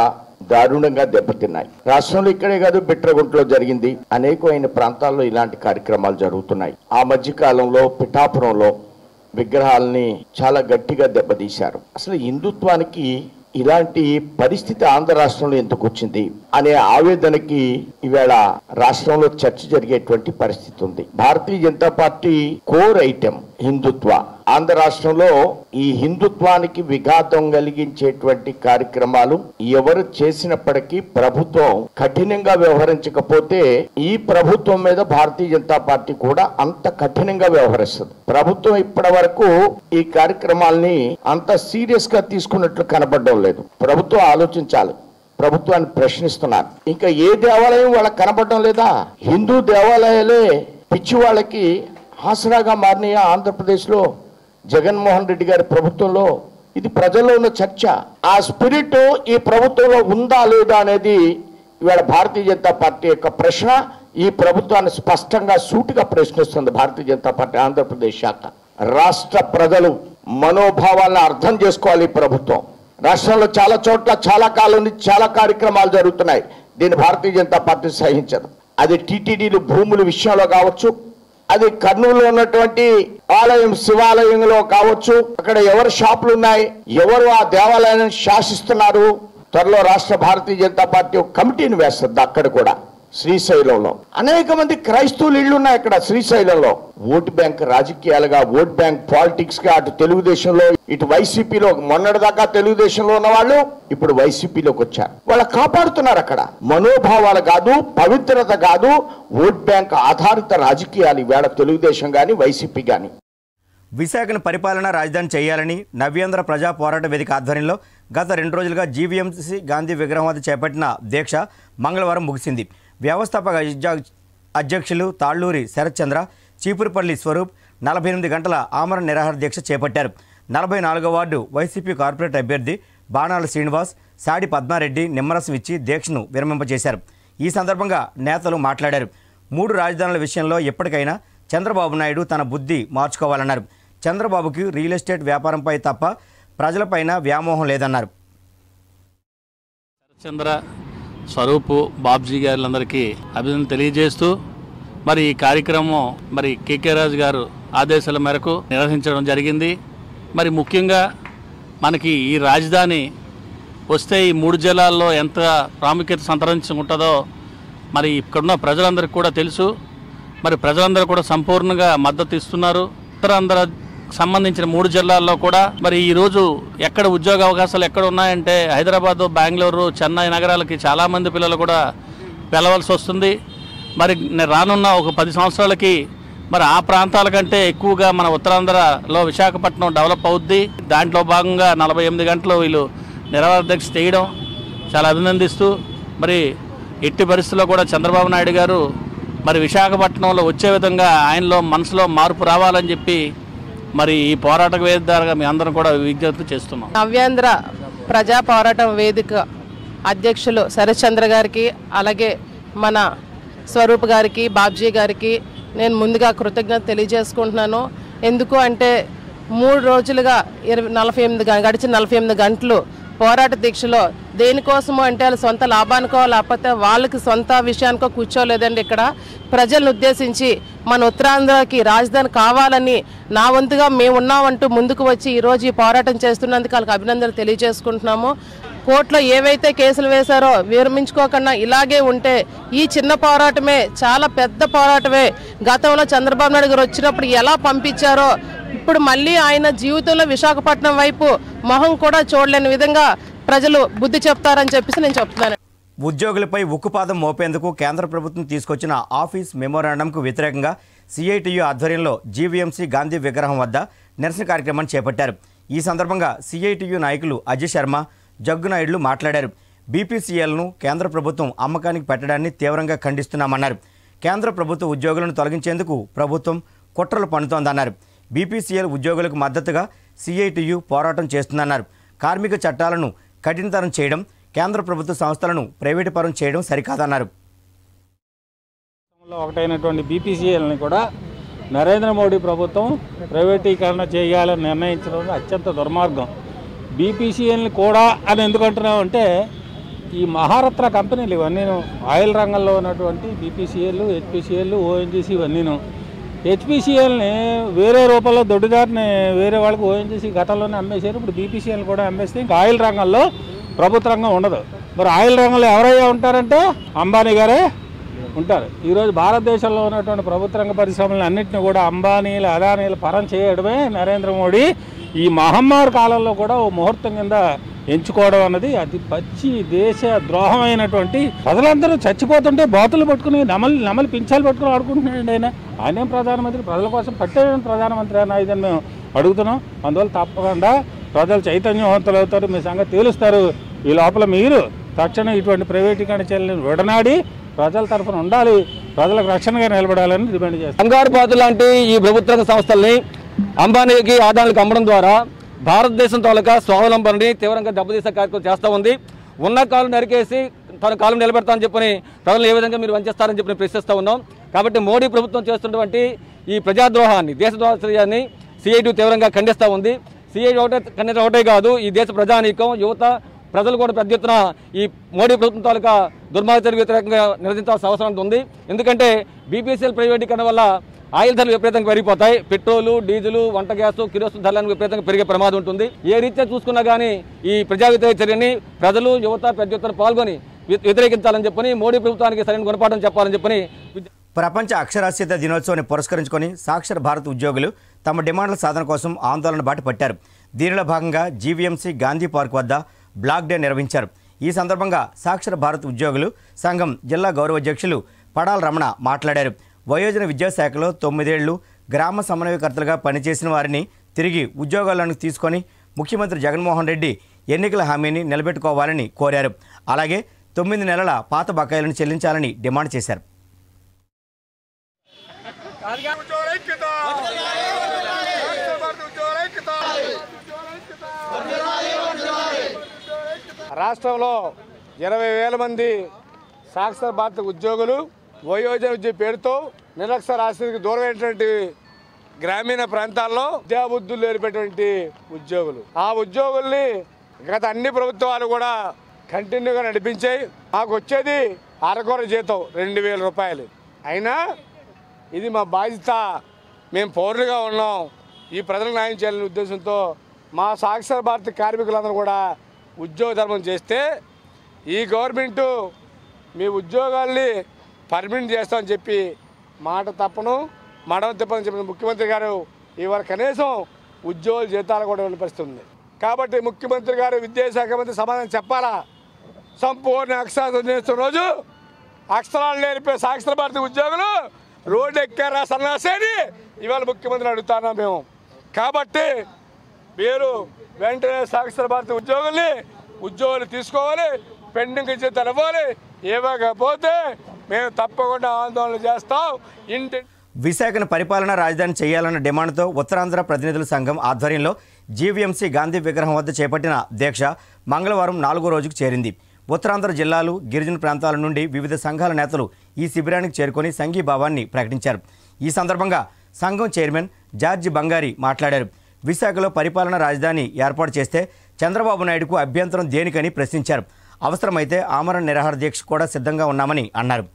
దారుణంగా దెబ్బతిన్నాయి రాష్ట్రంలో ఇక్కడే కాదు బిట్రగుంటలో జరిగింది అనేకమైన ప్రాంతాల్లో ఇలాంటి కార్యక్రమాలు జరుగుతున్నాయి ఆ మధ్య కాలంలో పిఠాపురంలో విగ్రహాలని చాలా గట్టిగా దెబ్బతీశారు అసలు హిందుత్వానికి ఇలాంటి పరిస్థితి ఆంధ్ర రాష్ట్రంలో ఎందుకు వచ్చింది అనే ఆవేదనకి ఈవేళ రాష్ట్రంలో చర్చ జరిగేటువంటి పరిస్థితి ఉంది Bharatiya Janata party core item Hindutva Andhra రాష్ట్రంలో ఈ హిందుత్వానికి విఘాతం కలిగించేటువంటి కార్యక్రమాలు ఎవరు చేసినప్పటికీ ప్రభుత్వం కఠినంగా వ్యవహరించకపోతే ఈ ప్రభుత్వం మీద భారతీయ జనతా పార్టీ కూడా అంత కఠినంగా వ్యవహరిస్తుంది ప్రభుత్వం ఇప్పటి వరకు ఈ కార్యక్రమాల్ని అంత సీరియస్ గా తీసుకున్నట్లు కనబడడం లేదు ప్రభుత్వం ఆలోచించాలి ప్రభుత్వాన్ని ప్రశ్నిస్తున్నారు ఇంకా ఏ దేవాలయం వాళ్ళకి కనబడడం లేదా హిందూ దేవాలయాలే పిచ్చి వాళ్ళకి ఆసరాగా మారినాయా ఆంధ్రప్రదేశ్లో జగన్మోహన్ రెడ్డి గారి ప్రభుత్వంలో ఇది ప్రజల్లో ఉన్న చర్చ ఆ స్పిరిట్ ఈ ప్రభుత్వంలో ఉందా లేదా అనేది ఇవాళ భారతీయ జనతా పార్టీ యొక్క ప్రశ్న ఈ ప్రభుత్వాన్ని స్పష్టంగా సూటిగా ప్రశ్నిస్తుంది భారతీయ జనతా పార్టీ ఆంధ్రప్రదేశ్ శాఖ రాష్ట్ర ప్రజలు మనోభావాలను అర్థం చేసుకోవాలి ఈ ప్రభుత్వం రాష్ట్రంలో చాలా చోట్ల చాలా కాలం నుంచి చాలా కార్యక్రమాలు జరుగుతున్నాయి దీన్ని భారతీయ జనతా పార్టీ సహించదు అది టీటీడీలు భూముల విషయంలో కావచ్చు అది కర్నూలులో ఉన్నటువంటి ఆలయం శివాలయంలో కావచ్చు అక్కడ ఎవరు షాపులు ఉన్నాయి ఎవరు ఆ దేవాలయాన్ని శాసిస్తున్నారు త్వరలో రాష్ట్ర భారతీయ జనతా పార్టీ ఒక కమిటీని వేస్తుంది అక్కడ కూడా శ్రీశైలంలో అనేక మంది క్రైస్తవులు ఇళ్ళు ఉన్నాయి అక్కడ శ్రీశైలంలో ఓటు బ్యాంక్ రాజకీయాలుగా ఓట్ బ్యాంక్ పాలిటిక్స్ గా అటు తెలుగుదేశంలో ఇటు వైసీపీలో మొన్నటిదాకా తెలుగుదేశంలో ఉన్న వాళ్ళు ఇప్పుడు వైసీపీలోకి వచ్చారు వాళ్ళు కాపాడుతున్నారు అక్కడ మనోభావాలు కాదు పవిత్రత కాదు ఓట్ బ్యాంక్ ఆధారిత రాజకీయాలు ఈవేళ తెలుగుదేశం కానీ వైసీపీ కానీ విశాఖను పరిపాలనా రాజధాని చేయాలని నవ్యాంధ్ర ప్రజా పోరాట వేదిక ఆధ్వర్యంలో గత రెండు రోజులుగా జీవీఎంసీ గాంధీ విగ్రహం వద్ద చేపట్టిన దీక్ష మంగళవారం ముగిసింది వ్యవస్థాపక అధ్య- అధ్యక్షులు తాళ్ళూరి శరత్చంద్ర చీపురుపల్లి స్వరూప్ నలభై ఎనిమిది గంటల ఆమరణ నిరాహార దీక్ష చేపట్టారు నలభై నాలుగో వార్డు వైసీపీ కార్పొరేట్ అభ్యర్థి బాణాల శ్రీనివాస్ సాడి పద్మారెడ్డి నిమ్మరసం ఇచ్చి దీక్షను విరమింపజేశారు ఈ సందర్భంగా నేతలు మాట్లాడారు మూడు రాజధానుల విషయంలో ఎప్పటికైనా చంద్రబాబు నాయుడు తన బుద్ధి మార్చుకోవాలన్నారు చంద్రబాబుకి రియల్ ఎస్టేట్ వ్యాపారంపై తప్ప ప్రజలపైన వ్యామోహం లేదన్నారు చంద్ర స్వరూపు బాబ్జీ గారులందరికీ అభినందన తెలియజేస్తూ మరి ఈ కార్యక్రమం మరి కేకే రాజు గారు ఆదేశాల మేరకు నిర్వహించడం జరిగింది మరి ముఖ్యంగా మనకి ఈ రాజధాని వస్తే ఈ మూడు జిల్లాల్లో ఎంత ప్రాముఖ్యత సంతరించుకుంటుందో మరి ఇక్కడున్న ప్రజలందరికీ కూడా తెలుసు మరి ప్రజలందరూ కూడా సంపూర్ణంగా మద్దతు ఇస్తున్నారు ఉత్తరాంధ్ర సంబంధించిన మూడు జిల్లాల్లో కూడా మరి ఈ రోజు ఎక్కడ ఉద్యోగ అవకాశాలు ఎక్కడ ఉన్నాయంటే హైదరాబాద్ బెంగళూరు చెన్నై నగరాలకి చాలా మంది పిల్లలు కూడా వెళ్ళవలసి వస్తుంది మరి నే- రానున్న ఒక పది సంవత్సరాలకి మరి ఆ ప్రాంతాల కంటే ఎక్కువగా మన ఉత్తరాంధ్రలో విశాఖపట్నం డెవలప్ అవుద్ది దాంట్లో భాగంగా నలభై ఎనిమిది గంటలు వీళ్ళు నిరవాధ్యక్ష చేయడం చాలా అభినందిస్తూ మరి ఎట్టి పరిస్థితుల్లో కూడా చంద్రబాబు నాయుడు గారు మరి విశాఖపట్నంలో వచ్చే విధంగా ఆయనలో మనసులో మార్పు రావాలని చెప్పి మరి ఈ పోరాట వేదికగా మీ అందరం కూడా విజ్ఞప్తి చేస్తున్నాం నవ్యాంధ్ర ప్రజా పోరాటం వేదిక అధ్యక్షులు శరత్చంద్ర గారికి అలాగే మన స్వరూప్ గారికి బాబ్జీ గారికి నేను ముందుగా కృతజ్ఞత తెలియజేసుకుంటున్నాను ఎందుకు అంటే మూడు రోజులుగా ఇరవై నలభై ఎనిమిది గ- గడిచిన నలభై ఎనిమిది గంటలు పోరాట దీక్షలో దేనికోసము అంటే వాళ్ళ సొంత లాభానికో లేకపోతే వాళ్ళకి సొంత విషయానికో కూర్చోలేదండి ఇక్కడ ప్రజలను ఉద్దేశించి మన ఉత్తరాంధ్రకి రాజధాని కావాలని నా వంతుగా మేము ఉన్నామంటూ ముందుకు వచ్చి ఈరోజు ఈ పోరాటం చేస్తున్నందుకు వాళ్ళకి అభినందనలు తెలియజేసుకుంటున్నాము కోర్టులో ఏవైతే కేసులు వేశారో విరమించుకోకుండా ఇలాగే ఉంటే ఈ చిన్న పోరాటమే చాలా పెద్ద పోరాటమే గతంలో చంద్రబాబు నాయుడు గారు వచ్చినప్పుడు ఎలా పంపించారో ఇప్పుడు మళ్ళీ ఆయన జీవితంలో విశాఖపట్నం వైపు మొహం కూడా చూడలేని విధంగా ప్రజలు బుద్ధి చెప్తారని చెప్పేసి నేను చెప్తున్నాను ఉద్యోగులపై ఉక్కుపాదం మోపేందుకు కేంద్ర ప్రభుత్వం తీసుకొచ్చిన ఆఫీస్ మెమోరాండంకు వ్యతిరేకంగా సిఐటియు ఆధ్వర్యంలో జీవీఎంసీ గాంధీ విగ్రహం వద్ద నిరసన కార్యక్రమాన్ని చేపట్టారు ఈ సందర్భంగా సిఐటియు నాయకులు అజయ్ శర్మ జగ్గునాయుడులు మాట్లాడారు బీపీసీఎల్ను కేంద్ర ప్రభుత్వం అమ్మకానికి పెట్టడాన్ని తీవ్రంగా ఖండిస్తున్నామన్నారు కేంద్ర ప్రభుత్వ ఉద్యోగులను తొలగించేందుకు ప్రభుత్వం కుట్రలు పన్నుతోందన్నారు బీపీసీఎల్ ఉద్యోగులకు మద్దతుగా సిఐటియు పోరాటం చేస్తుందన్నారు కార్మిక చట్టాలను కఠినతరం చేయడం కేంద్ర ప్రభుత్వ సంస్థలను ప్రైవేటు పరం చేయడం సరికాదన్నారు లో ఒకటైనటువంటి బీపీసీఎల్ని కూడా నరేంద్ర మోడీ ప్రభుత్వం ప్రైవేటీకరణ చేయాలని నిర్ణయించడం అత్యంత దుర్మార్గం బీపీసీఎల్ని కూడా అని ఎందుకు అంటున్నాం అంటే ఈ మహారత్న కంపెనీలు ఇవన్నీను ఆయిల్ రంగంలో ఉన్నటువంటి బీపీసీఎల్ హెచ్పిసిఎల్ ఓఎన్జీసీ ఇవన్నీను హెచ్పిసిఎల్ని వేరే రూపంలో దొడ్డిదారిని వేరే వాళ్ళకి ఓఎన్జీసీ గతంలోనే అమ్మేశారు ఇప్పుడు బీపీసీఎల్ కూడా అమ్మేస్తే ఇంకా ఆయిల్ రంగంలో ప్రభుత్వ రంగం ఉండదు మరి ఆయిల్ రంగంలో ఎవరయ్యా ఉంటారంటే అంబానీ గారే ఉంటారు ఈరోజు భారతదేశంలో ఉన్నటువంటి ప్రభుత్వ రంగ పరిశ్రమలను అన్నింటినీ కూడా అంబానీలు అదానీలు పరం చేయడమే నరేంద్ర మోడీ ఈ మహమ్మారి కాలంలో కూడా ఓ ముహూర్తం కింద ఎంచుకోవడం అన్నది అది పచ్చి దేశ ద్రోహమైనటువంటి ప్రజలందరూ చచ్చిపోతుంటే బాతులు పట్టుకుని నమలి నమలి పింఛాలు పట్టుకుని ఆడుకుంటున్నాడు ఆయన ఆయనేం ప్రధానమంత్రి ప్రజల కోసం పట్టే ప్రధానమంత్రి అని ఇదని మేము అడుగుతున్నాం అందువల్ల తప్పకుండా ప్రజలు చైతన్యవంతులు అవుతారు మీ సంగతి తేలుస్తారు ఈ లోపల మీరు తక్షణం ఇటువంటి ప్రైవేటీకరణ చర్యలను విడనాడి ప్రజల తరఫున ఉండాలి ప్రజలకు రక్షణగా నిలబడాలని డిమాండ్ చేస్తాం బంగారు బాతు లాంటి ఈ ప్రభుత్వ రంగ సంస్థల్ని అంబానీకి ఆదాయాలకు అమ్మడం ద్వారా భారతదేశం తాలూకా స్వావలంబనని తీవ్రంగా దెబ్బతీసే కార్యక్రమం చేస్తూ ఉంది ఉన్న కాలం నరికేసి తన కాలం నిలబెడతామని చెప్పని ప్రజలు ఏ విధంగా మీరు వంచేస్తారని చెప్పి ప్రశ్నిస్తూ ఉన్నాం కాబట్టి మోడీ ప్రభుత్వం చేస్తున్నటువంటి ఈ ప్రజాద్రోహాన్ని దేశద్రోహాన్ని సిఐటి తీవ్రంగా ఖండిస్తూ ఉంది సిఐటి ఒకటే ఖండించడం ఒకటే కాదు ఈ దేశ ప్రజానీకం యువత ప్రజలు కూడా పెద్ద ఎత్తున ఈ మోడీ ప్రభుత్వం తాలూకా దుర్మార్గతకు వ్యతిరేకంగా నిలదించాల్సిన అవసరం ఉంది ఎందుకంటే బీపీసీఎల్ ప్రైవేటీకరణ వల్ల ఆయిల్ ధరలు విపరీతంగా పెరిగిపోతాయి పెట్రోలు డీజిల్ వంట గ్యాస్ కిరోసిన్ ధరలను విపరీతంగా పెరిగే ప్రమాదం ఉంటుంది ఏ రీత్యా చూసుకున్నా కానీ ఈ ప్రజా వ్యతిరేక చర్యని ప్రజలు యువత పెద్ద ఎత్తున పాల్గొని వ్య- వ్యతిరేకించాలని చెప్పని మోడీ ప్రభుత్వానికి సరైన గుణపాఠం చెప్పాలని చెప్పని విద్య- ప్రపంచ అక్షరాస్యత దినోత్సవాన్ని పురస్కరించుకొని సాక్షర భారత్ ఉద్యోగులు తమ డిమాండ్ల సాధన కోసం ఆందోళన బాట పట్టారు దీనిలో భాగంగా జీవీఎంసీ గాంధీ పార్క్ వద్ద బ్లాక్ డే నిర్వహించారు ఈ సందర్భంగా సాక్షర భారత్ ఉద్యోగులు సంఘం జిల్లా గౌరవ అధ్యక్షులు పడాల రమణ మాట్లాడారు వయోజన విద్యాశాఖలో తొమ్మిదేళ్లు గ్రామ సమన్వయకర్తలుగా పనిచేసిన వారిని తిరిగి ఉద్యోగాలను తీసుకొని ముఖ్యమంత్రి జగన్మోహన్ రెడ్డి ఎన్నికల హామీని నిలబెట్టుకోవాలని కోరారు అలాగే తొమ్మిది నెలల పాత బకాయిలను చెల్లించాలని డిమాండ్ చేశారు రాష్ట్రంలో ఇరవై వేల మంది సాక్షర భారత ఉద్యోగులు వయోజన విద్య పేరుతో నిరక్షరాస్యతకి దూరమైనటువంటి గ్రామీణ ప్రాంతాల్లో విద్యాబుద్ధులు నేర్పేటువంటి ఉద్యోగులు ఆ ఉద్యోగుల్ని గత అన్ని ప్రభుత్వాలు కూడా కంటిన్యూగా నడిపించాయి మాకు వచ్చేది అరకొర జీతం రెండు వేల రూపాయలు అయినా ఇది మా బాధ్యత మేము పౌరులుగా ఉన్నాం ఈ ప్రజలకు న్యాయం చేయాలనే ఉద్దేశంతో మా సాక్షర భారత కార్మికులందరూ కూడా ఉద్యోగ ధర్మం చేస్తే ఈ గవర్నమెంటు మీ ఉద్యోగాల్ని పర్మనెంట్ చేస్తామని చెప్పి మాట తప్పను మడవ తిప్పని చెప్పిన ముఖ్యమంత్రి గారు ఇవాళ కనీసం ఉద్యోగుల జీతాలు కూడా ఇవ్వని పరిస్థితి ఉంది కాబట్టి ముఖ్యమంత్రి గారు విద్యాశాఖ మంత్రి సమాధానం చెప్పాలా సంపూర్ణ అక్షరాస్యత చేస్తున్న రోజు అక్షరాలు నేర్పే సాక్షర భారతి ఉద్యోగులు రోడ్డు ఎక్కారా సన్నాసేని ఇవాళ ముఖ్యమంత్రిని అడుగుతున్నాం మేము కాబట్టి మీరు వెంటనే సాక్షర భారతి ఉద్యోగుల్ని ఉద్యోగులు తీసుకోవాలి పెండింగ్ జీతాలు ఇవ్వాలి ఇవ్వకపోతే మేము తప్పకుండా ఆందోళన చేస్తాం ఇంటి విశాఖను పరిపాలనా రాజధాని చేయాలన్న డిమాండ్తో ఉత్తరాంధ్ర ప్రతినిధుల సంఘం ఆధ్వర్యంలో జీవీఎంసీ గాంధీ విగ్రహం వద్ద చేపట్టిన దీక్ష మంగళవారం నాలుగో రోజుకు చేరింది ఉత్తరాంధ్ర జిల్లాలు గిరిజన ప్రాంతాల నుండి వివిధ సంఘాల నేతలు ఈ శిబిరానికి చేరుకొని సంఘీభావాన్ని ప్రకటించారు ఈ సందర్భంగా సంఘం చైర్మన్ జార్జి బంగారి మాట్లాడారు విశాఖలో పరిపాలనా రాజధాని ఏర్పాటు చేస్తే చంద్రబాబు నాయుడుకు అభ్యంతరం దేనికని ప్రశ్నించారు అవసరమైతే ఆమరణ నిరాహార దీక్ష కూడా సిద్ధంగా ఉన్నామని అన్నారు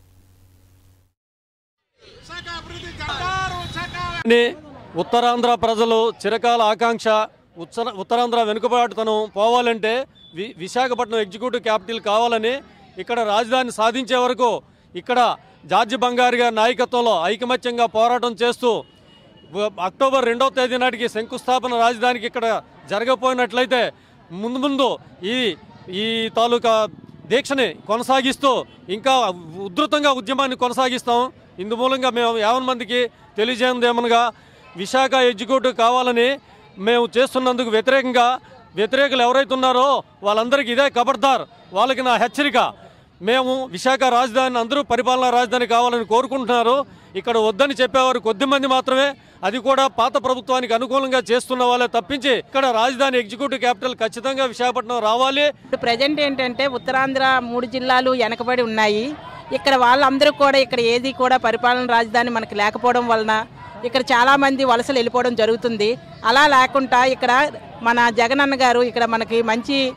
అని ఉత్తరాంధ్ర ప్రజలు చిరకాల ఆకాంక్ష ఉత్తర ఉత్తరాంధ్ర వెనుకబాటుతనం పోవాలంటే వి విశాఖపట్నం ఎగ్జిక్యూటివ్ క్యాపిటల్ కావాలని ఇక్కడ రాజధాని సాధించే వరకు ఇక్కడ జార్జి బంగారు గారి నాయకత్వంలో ఐకమత్యంగా పోరాటం చేస్తూ వ- అక్టోబర్ రెండవ తేదీ నాటికి శంకుస్థాపన రాజధానికి ఇక్కడ జరగపోయినట్లయితే ముందు ముందు ఈ ఈ తాలూకా దీక్షని కొనసాగిస్తూ ఇంకా ఉధృతంగా ఉద్యమాన్ని కొనసాగిస్తాం ఇందు మూలంగా మేము యావన్ మందికి తెలియజేయదేమనగా విశాఖ ఎగ్జిక్యూటివ్ కావాలని మేము చేస్తున్నందుకు వ్యతిరేకంగా వ్యతిరేకులు ఎవరైతే ఉన్నారో వాళ్ళందరికీ ఇదే ఖబర్దార్ వాళ్ళకి నా హెచ్చరిక మేము విశాఖ రాజధాని అందరూ పరిపాలనా రాజధాని కావాలని కోరుకుంటున్నారు ఇక్కడ వద్దని చెప్పేవారు కొద్దిమంది మాత్రమే అది కూడా పాత ప్రభుత్వానికి అనుకూలంగా చేస్తున్న వాళ్ళే తప్పించి ఇక్కడ రాజధాని ఎగ్జిక్యూటివ్ క్యాపిటల్ ఖచ్చితంగా విశాఖపట్నం రావాలి ఇప్పుడు ప్రజెంట్ ఏంటంటే ఉత్తరాంధ్ర మూడు జిల్లాలు వెనకబడి ఉన్నాయి ఇక్కడ వాళ్ళందరూ కూడా ఇక్కడ ఏది కూడా పరిపాలన రాజధాని మనకి లేకపోవడం వలన ఇక్కడ చాలా మంది వలసలు వెళ్ళిపోవడం జరుగుతుంది అలా లేకుండా ఇక్కడ మన జగనన్న గారు ఇక్కడ మనకి మంచి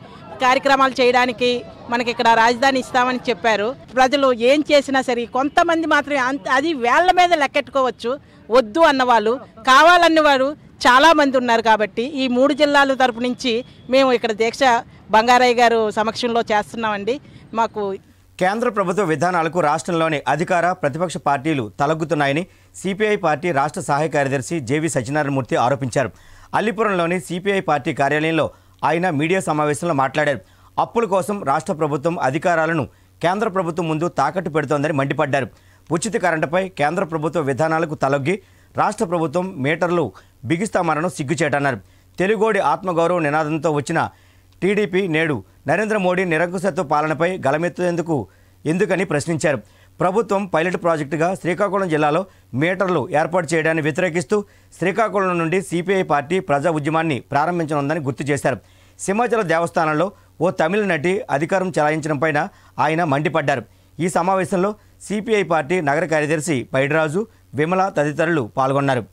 కార్యక్రమాలు చేయడానికి మనకి ఇక్కడ రాజధాని ఇస్తామని చెప్పారు ప్రజలు ఏం చేసినా సరే కొంతమంది మాత్రమే అంత అది వేళ్ల మీద లెక్కెట్టుకోవచ్చు వద్దు అన్నవాళ్ళు కావాలన్నవారు చాలా మంది ఉన్నారు కాబట్టి ఈ మూడు జిల్లాల తరపు నుంచి మేము ఇక్కడ దీక్ష బంగారయ్య గారు సమక్షంలో చేస్తున్నామండి మాకు కేంద్ర ప్రభుత్వ విధానాలకు రాష్ట్రంలోని అధికార ప్రతిపక్ష పార్టీలు తలగ్గుతున్నాయని సిపిఐ పార్టీ రాష్ట్ర సహాయ కార్యదర్శి జేవి సత్యనారాయణమూర్తి ఆరోపించారు అల్లిపురంలోని సిపిఐ పార్టీ కార్యాలయంలో ఆయన మీడియా సమావేశంలో మాట్లాడారు అప్పుల కోసం రాష్ట్ర ప్రభుత్వం అధికారాలను కేంద్ర ప్రభుత్వం ముందు తాకట్టు పెడుతోందని మండిపడ్డారు ఉచిత కరెంటుపై కేంద్ర ప్రభుత్వ విధానాలకు తలొగ్గి రాష్ట్ర ప్రభుత్వం మీటర్లు బిగిస్తామనడం సిగ్గుచేటన్నారు తెలుగోడి ఆత్మగౌరవ నినాదంతో వచ్చిన టీడీపీ నేడు నరేంద్ర మోడీ నిరంకుశత్వ పాలనపై గలమెత్తేందుకు ఎందుకని ప్రశ్నించారు ప్రభుత్వం పైలట్ ప్రాజెక్టుగా శ్రీకాకుళం జిల్లాలో మీటర్లు ఏర్పాటు చేయడాన్ని వ్యతిరేకిస్తూ శ్రీకాకుళం నుండి సిపిఐ పార్టీ ప్రజా ఉద్యమాన్ని ప్రారంభించనుందని గుర్తు చేశారు సింహాచల దేవస్థానంలో ఓ తమిళ నటి అధికారం చెలాయించడంపైన ఆయన మండిపడ్డారు ఈ సమావేశంలో సిపిఐ పార్టీ నగర కార్యదర్శి పైడిరాజు విమల తదితరులు పాల్గొన్నారు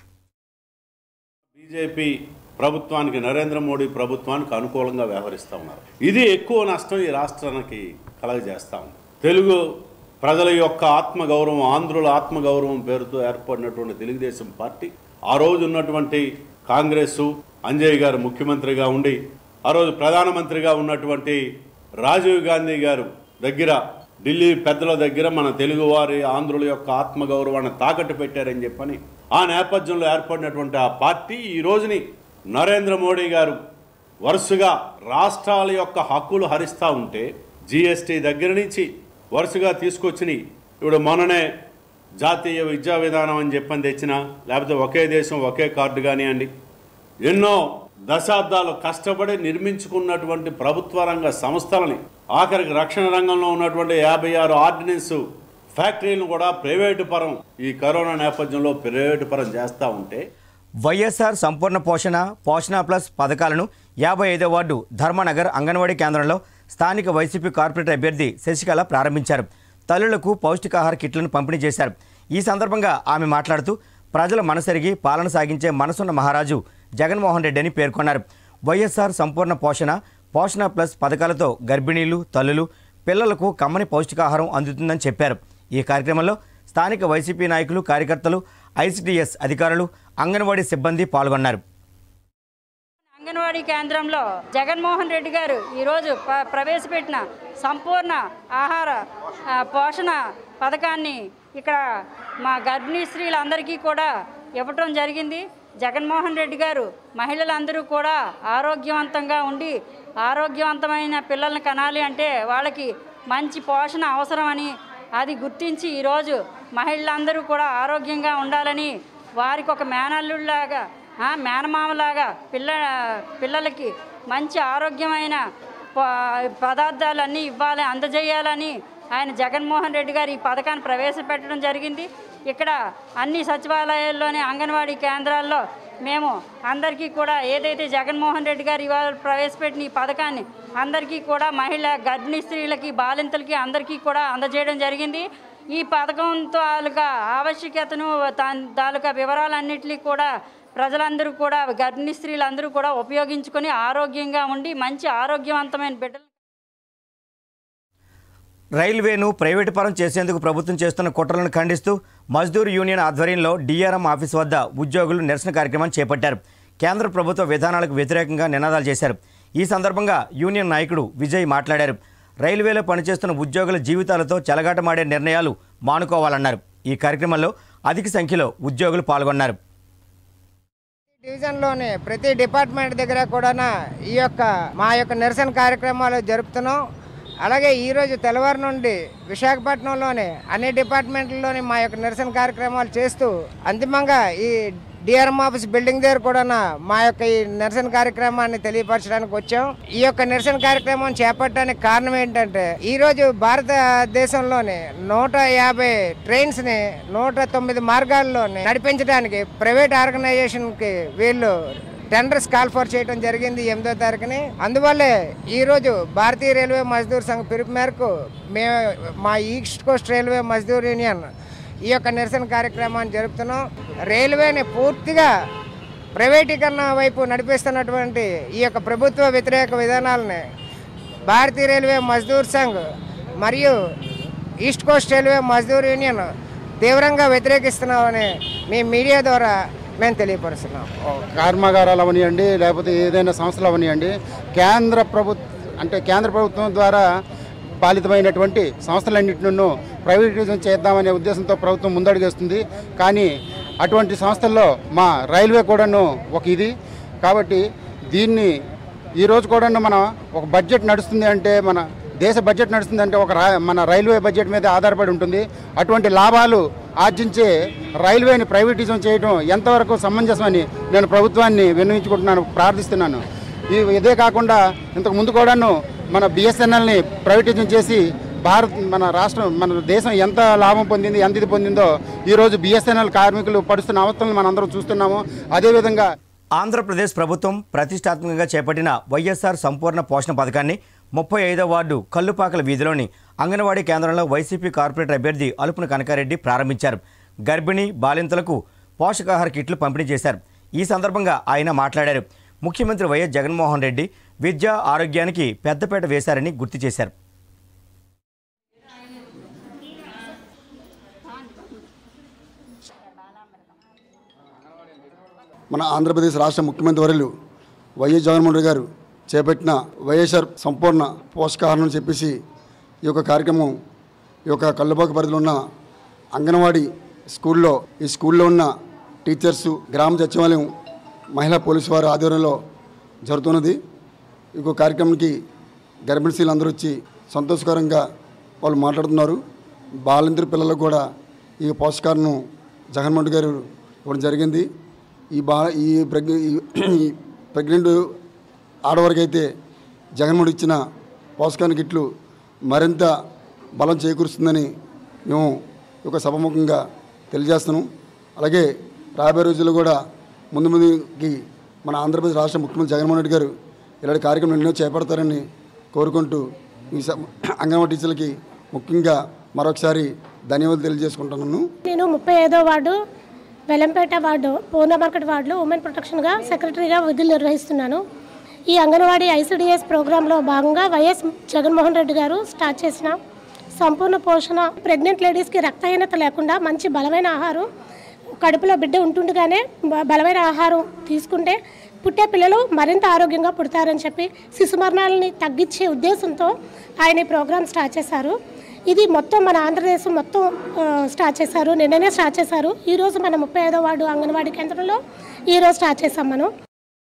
బీజేపీ ప్రభుత్వానికి నరేంద్ర మోడీ ప్రభుత్వానికి అనుకూలంగా వ్యవహరిస్తూ ఉన్నారు ఇది ఎక్కువ నష్టం ఈ రాష్ట్రానికి కలగజేస్తా ఉంది తెలుగు ప్రజల యొక్క ఆత్మగౌరవం ఆంధ్రుల ఆత్మగౌరవం పేరుతో ఏర్పడినటువంటి తెలుగుదేశం పార్టీ ఆ రోజు ఉన్నటువంటి కాంగ్రెస్ అంజయ్ గారు ముఖ్యమంత్రిగా ఉండి ఆ రోజు ప్రధానమంత్రిగా ఉన్నటువంటి రాజీవ్ గాంధీ గారు దగ్గర ఢిల్లీ పెద్దల దగ్గర మన తెలుగువారి ఆంధ్రుల యొక్క ఆత్మగౌరవాన్ని తాకట్టు పెట్టారని చెప్పని ఆ నేపథ్యంలో ఏర్పడినటువంటి ఆ పార్టీ ఈ రోజుని నరేంద్ర మోడీ గారు వరుసగా రాష్ట్రాల యొక్క హక్కులు హరిస్తూ ఉంటే జిఎస్టీ దగ్గర నుంచి వరుసగా తీసుకొచ్చిన ఇప్పుడు మొన్ననే జాతీయ విద్యా విధానం అని చెప్పని తెచ్చిన లేకపోతే ఒకే దేశం ఒకే కార్డు కానివ్వండి ఎన్నో దశాబ్దాలు కష్టపడి నిర్మించుకున్నటువంటి ప్రభుత్వ రంగ సంస్థలని ఆఖరికి రక్షణ రంగంలో ఉన్నటువంటి యాభై ఆరు ఆర్డినెన్స్ ఫ్యాక్టరీలను కూడా ప్రైవేటు పరం ఈ కరోనా నేపథ్యంలో ప్రైవేటు పరం చేస్తూ ఉంటే వైఎస్ఆర్ సంపూర్ణ పోషణ పోషణ ప్లస్ పథకాలను యాభై ఐదో వార్డు ధర్మనగర్ అంగన్వాడీ కేంద్రంలో స్థానిక వైసీపీ కార్పొరేటర్ అభ్యర్థి శశికళ ప్రారంభించారు తల్లులకు పౌష్టికాహార కిట్లను పంపిణీ చేశారు ఈ సందర్భంగా ఆమె మాట్లాడుతూ ప్రజల మనసెరిగి పాలన సాగించే మనసున్న మహారాజు జగన్మోహన్ రెడ్డి అని పేర్కొన్నారు వైఎస్ఆర్ సంపూర్ణ పోషణ పోషణ ప్లస్ పథకాలతో గర్భిణీలు తల్లులు పిల్లలకు కమ్మని పౌష్టికాహారం అందుతుందని చెప్పారు ఈ కార్యక్రమంలో స్థానిక వైసీపీ నాయకులు కార్యకర్తలు ఐసిడిఎస్ అధికారులు అంగన్వాడీ సిబ్బంది పాల్గొన్నారు అంగన్వాడీ కేంద్రంలో జగన్మోహన్ రెడ్డి గారు ఈరోజు ప- ప్రవేశపెట్టిన సంపూర్ణ ఆహార ఆ, పోషణ పథకాన్ని ఇక్కడ మా గర్భిణీ స్త్రీలందరికీ కూడా ఇవ్వటం జరిగింది జగన్మోహన్ రెడ్డి గారు మహిళలందరూ కూడా ఆరోగ్యవంతంగా ఉండి ఆరోగ్యవంతమైన పిల్లల్ని కనాలి అంటే వాళ్ళకి మంచి పోషణ అవసరమని అది గుర్తించి ఈరోజు మహిళలందరూ కూడా ఆరోగ్యంగా ఉండాలని వారికి ఒక మేనల్లుడిలాగా ఆ, మేనమామలాగా పిల్ల పిల్లలకి మంచి ఆరోగ్యమైన ప- పదార్థాలన్నీ ఇవ్వాలి అందజేయాలని ఆయన జగన్మోహన్ రెడ్డి గారు ఈ పథకాన్ని ప్రవేశపెట్టడం జరిగింది ఇక్కడ అన్ని సచివాలయాల్లోని అంగన్వాడీ కేంద్రాల్లో మేము అందరికీ కూడా ఏదైతే జగన్మోహన్ రెడ్డి గారు ఇవాళ ప్రవేశపెట్టిన ఈ పథకాన్ని అందరికీ కూడా మహిళ గర్భిణీ స్త్రీలకి బాలింతలకి అందరికీ కూడా అందజేయడం జరిగింది ఈ పథకం తాలూకా ఆవశ్యకతను దాని తాలూకా వివరాలన్నింటినీ కూడా ప్రజలందరూ కూడా గర్భిణీ స్త్రీలందరూ కూడా ఉపయోగించుకొని ఆరోగ్యంగా ఉండి మంచి ఆరోగ్యవంతమైన బిడ్డలు రైల్వేను ప్రైవేటు పరం చేసేందుకు ప్రభుత్వం చేస్తున్న కుట్రలను ఖండిస్తూ మజ్దూర్ యూనియన్ ఆధ్వర్యంలో డిఆర్ఎం ఆఫీస్ వద్ద ఉద్యోగులు నిరసన కార్యక్రమాన్ని చేపట్టారు కేంద్ర ప్రభుత్వ విధానాలకు వ్యతిరేకంగా నినాదాలు చేశారు ఈ సందర్భంగా యూనియన్ నాయకుడు విజయ్ మాట్లాడారు రైల్వేలో పనిచేస్తున్న ఉద్యోగుల జీవితాలతో చెలగాటమాడే నిర్ణయాలు మానుకోవాలన్నారు ఈ కార్యక్రమంలో అధిక సంఖ్యలో ఉద్యోగులు పాల్గొన్నారు డివిజన్లోని ప్రతి డిపార్ట్మెంట్ దగ్గర కూడా ఈ యొక్క మా యొక్క నిరసన కార్యక్రమాలు జరుపుతున్నాం అలాగే ఈరోజు తెల్లవారు నుండి విశాఖపట్నంలోని అన్ని డిపార్ట్మెంట్లలోని మా యొక్క నిరసన కార్యక్రమాలు చేస్తూ అంతిమంగా ఈ డిఆర్ఎం ఆఫీస్ బిల్డింగ్ దగ్గర కూడా మా యొక్క ఈ నిరసన కార్యక్రమాన్ని తెలియపరచడానికి వచ్చాం ఈ యొక్క నిరసన కార్యక్రమం చేపట్టడానికి కారణం ఏంటంటే ఈ రోజు భారతదేశంలోని నూట యాభై ట్రైన్స్ ని నూట తొమ్మిది మార్గాల్లోని నడిపించడానికి ప్రైవేట్ ఆర్గనైజేషన్ కి వీళ్ళు టెండర్స్ కాల్ ఫర్ చేయడం జరిగింది ఎనిమిదో తారీఖుని అందువల్లే ఈ రోజు భారతీయ రైల్వే మజ్దూర్ సంఘ్ పిలుపు మేరకు మేము మా east coast railway Mazdoor union ఈ యొక్క నిరసన కార్యక్రమాన్ని జరుపుతున్నాం రైల్వేని పూర్తిగా ప్రైవేటీకరణ వైపు నడిపిస్తున్నటువంటి ఈ యొక్క ప్రభుత్వ వ్యతిరేక విధానాలని భారతీయ రైల్వే మజ్దూర్ సంఘ్ మరియు east coast railway Mazdoor union తీవ్రంగా వ్యతిరేకిస్తున్నామని మీ మీడియా ద్వారా మేము తెలియపరుస్తున్నాం కర్మాగారాలు అవనివ్వండి లేకపోతే ఏదైనా సంస్థలు అవనివ్వండి కేంద్ర ప్రభుత్వం అంటే కేంద్ర ప్రభుత్వం ద్వారా పాలితమైనటువంటి సంస్థలన్నింటినూ ప్రైవేటిజం చేద్దామనే ఉద్దేశంతో ప్రభుత్వం ముందడుగేస్తుంది కానీ అటువంటి సంస్థల్లో మా రైల్వే కూడాను ఒక ఇది కాబట్టి దీన్ని ఈరోజు కూడాను మన ఒక బడ్జెట్ నడుస్తుంది అంటే మన దేశ బడ్జెట్ నడుస్తుంది అంటే ఒక రా మన రైల్వే బడ్జెట్ మీద ఆధారపడి ఉంటుంది అటువంటి లాభాలు ఆర్జించే రైల్వేని ప్రైవేటిజం చేయడం ఎంతవరకు సమంజసమని నేను ప్రభుత్వాన్ని విన్నవించుకుంటున్నాను ప్రార్థిస్తున్నాను ఈ ఇదే కాకుండా ఇంతకు ముందు కూడాను మన బిఎస్ఎన్ఎల్ని ప్రైవేటిజం చేసి భారత్ మన రాష్ట్రం మన దేశం ఎంత లాభం పొందింది ఎంత ఇది పొందిందో ఈరోజు బిఎస్ఎన్ఎల్ కార్మికులు పడుతున్న అవస్థలను మనందరం చూస్తున్నాము అదేవిధంగా ఆంధ్రప్రదేశ్ ప్రభుత్వం ప్రతిష్టాత్మకంగా చేపట్టిన వైఎస్ఆర్ సంపూర్ణ పోషణ పథకాన్ని ముప్పై ఐదో వార్డు కల్లుపాకల వీధిలోని అంగన్వాడీ కేంద్రంలో వైసీపీ కార్పొరేటర్ అభ్యర్థి అలుపున కనకారెడ్డి ప్రారంభించారు గర్భిణీ బాలింతలకు పోషకాహార కిట్లు పంపిణీ చేశారు ఈ సందర్భంగా ఆయన మాట్లాడారు ముఖ్యమంత్రి వైఎస్ జగన్మోహన్ రెడ్డి విద్య ఆరోగ్యానికి పెద్దపీట వేశారని గుర్తు చేశారు మన ఆంధ్రప్రదేశ్ రాష్ట్ర ముఖ్యమంత్రి వర్యులు వైఎస్ జగన్మోహన్ రెడ్డి గారు చేపట్టిన వైఎస్ఆర్ సంపూర్ణ పోషకాహారం అని చెప్పేసి ఈ యొక్క కార్యక్రమం ఈ యొక్క కళ్ళబాకు పరిధిలో ఉన్న అంగన్వాడీ స్కూల్లో ఈ స్కూల్లో ఉన్న టీచర్సు గ్రామ సచివాలయం మహిళా పోలీసు వారి ఆధ్వర్యంలో జరుగుతున్నది ఈ యొక్క కార్యక్రమానికి గర్భిణీ స్త్రీలు అందరూ వచ్చి సంతోషకరంగా వాళ్ళు మాట్లాడుతున్నారు బాలింతర పిల్లలకు కూడా ఈ పోషకాలను జగన్మోహన్ రెడ్డి గారు ఇవ్వడం జరిగింది ఈ బా ఈ ప్రెగ్నె ఈ ప్రెగ్నెంట్ ఆడవారికి అయితే జగన్మోహన్ ఇచ్చిన పోషకాహార కిట్లు మరింత బలం చేకూరుస్తుందని మేము ఈ యొక్క సభముఖంగా తెలియజేస్తున్నాం అలాగే రాబోయే రోజుల్లో కూడా ముందు ముందుకి మన ఆంధ్రప్రదేశ్ రాష్ట్ర ముఖ్యమంత్రి జగన్మోహన్ రెడ్డి గారు ఇలాంటి కార్యక్రమం ఎన్నో చేపడతారని కోరుకుంటూ ఈ స- అంగన్వాడీ టీచర్లకి ముఖ్యంగా మరొకసారి ధన్యవాదాలు తెలియజేసుకుంటున్నాను నేను ముప్పై ఐదో ward Vellampeta ward Purna market వార్డులో ఉమెన్ ప్రొటెక్షన్గా సెక్రటరీగా విధులు నిర్వహిస్తున్నాను ఈ అంగన్వాడీ ఐసిడిఎస్ ప్రోగ్రాంలో భాగంగా వైఎస్ జగన్మోహన్ రెడ్డి గారు స్టార్ట్ చేసిన సంపూర్ణ పోషణ ప్రెగ్నెంట్ లేడీస్కి రక్తహీనత లేకుండా మంచి బలమైన ఆహారం కడుపులో బిడ్డ ఉంటుండగానే బ- బలమైన ఆహారం తీసుకుంటే పుట్టే పిల్లలు మరింత ఆరోగ్యంగా పుడతారని చెప్పి శిశు మరణాలని తగ్గించే ఉద్దేశంతో ఆయన ఈ ప్రోగ్రాం స్టార్ట్ చేశారు ఇది మొత్తం మన ఆంధ్రదేశం మొత్తం ఆ, స్టార్ట్ చేశారు నిన్ననే స్టార్ట్ చేశారు ఈరోజు మన ముప్పై ఐదో వార్డు అంగన్వాడీ కేంద్రంలో ఈరోజు స్టార్ట్ చేశాం మనం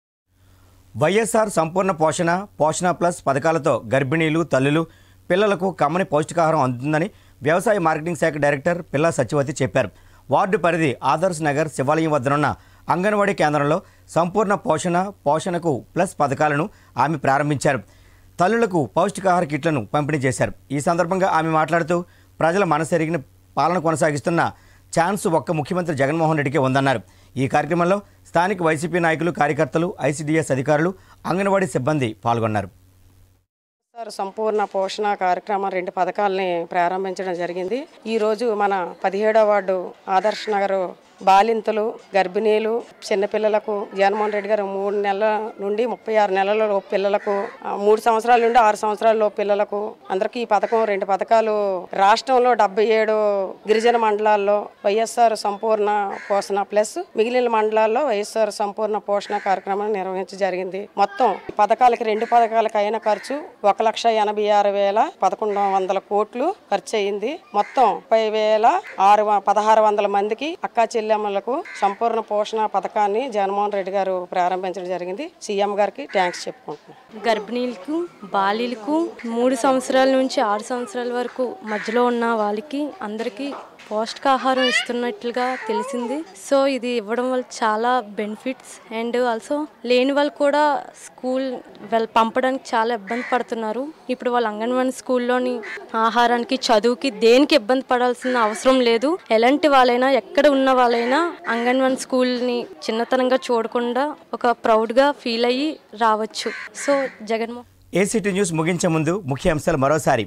వైఎస్ఆర్ సంపూర్ణ పోషణ పోషణ ప్లస్ పథకాలతో గర్భిణీలు తల్లులు పిల్లలకు కమ్మని పౌష్టికాహారం అందుతుందని వ్యవసాయ మార్కెటింగ్ శాఖ డైరెక్టర్ పిల్లా సత్యవతి చెప్పారు వార్డు పరిధి ఆదర్శ్ నగర్ శివాలయం వద్దనున్న అంగన్వాడీ కేంద్రంలో సంపూర్ణ పోషణ పోషణకు ప్లస్ పథకాలను ఆమె ప్రారంభించారు తల్లులకు పౌష్టికాహార కిట్లను పంపిణీ చేశారు ఈ సందర్భంగా ఆమె మాట్లాడుతూ ప్రజల మనసెరిగిన పాలన కొనసాగిస్తున్న ఛాన్స్ ఒక్క ముఖ్యమంత్రి జగన్మోహన్ రెడ్డికే ఉందన్నారు ఈ కార్యక్రమంలో స్థానిక వైసీపీ నాయకులు కార్యకర్తలు ఐసీడీఎస్ అధికారులు అంగన్వాడీ సిబ్బంది పాల్గొన్నారు సార్ సంపూర్ణ పోషణ కార్యక్రమం రెండు పథకాలని ప్రారంభించడం జరిగింది ఈరోజు మన పదిహేడవ వార్డు ఆదర్శ్ నగర్ బాలింతలు గర్భిణీలు చిన్నపిల్లలకు జగన్మోహన్ రెడ్డి గారు మూడు నెలల నుండి ముప్పై ఆరు నెలల లోపు పిల్లలకు ఆ, మూడు సంవత్సరాల నుండి ఆరు సంవత్సరాల లోపు పిల్లలకు అందరికీ ఈ పథకం రెండు పథకాలు రాష్ట్రంలో డెబ్బై ఏడు గిరిజన మండలాల్లో వైఎస్ఆర్ సంపూర్ణ పోషణ ప్లస్ మిగిలిన మండలాల్లో వైఎస్ఆర్ సంపూర్ణ పోషణ కార్యక్రమం నిర్వహించడం జరిగింది మొత్తం ఈ పథకాలకి రెండు పథకాలకు అయిన ఖర్చు ఒక లక్ష ఎనభై ఆరు వేల పదకొండు వందల కోట్లు ఖర్చు అయింది మొత్తం ముప్పై వేల ఆరు వ- పదహారు వందల మందికి అక్కా చెల్లెమ్మలకు సంపూర్ణ పోషణ పథకాన్ని జగన్మోహన్ రెడ్డి గారు ప్రారంభించడం జరిగింది సీఎం గారికి థ్యాంక్స్ చెప్పుకుంటున్నాం గర్భిణీలకు బాలీలకు మూడు సంవత్సరాల నుంచి ఆరు సంవత్సరాల వరకు మధ్యలో ఉన్న వాళ్ళకి అందరికీ పౌష్టికాహారం ఇస్తున్నట్లుగా తెలిసింది సో ఇది ఇవ్వడం వల్ల చాలా బెనిఫిట్స్ అండ్ ఆల్సో లేని వాళ్ళు కూడా స్కూల్ వెల్ పంపడానికి చాలా ఇబ్బంది పడుతున్నారు ఇప్పుడు వాళ్ళు అంగన్వాడీ స్కూల్లోని ఆహారానికి చదువుకి దేనికి ఇబ్బంది పడాల్సిన అవసరం లేదు ఎలాంటి వాళ్ళైనా ఎక్కడ ఉన్న వాళ్ళైనా అంగన్వాడీ స్కూల్ని చిన్నతనంగా చూడకుండా ఒక ప్రౌడ్గా ఫీల్ అయ్యి రావచ్చు సో జగన్మోహన్ ఏసీటీ న్యూస్ ముగించే ముందు ముఖ్య అంశాలు మరోసారి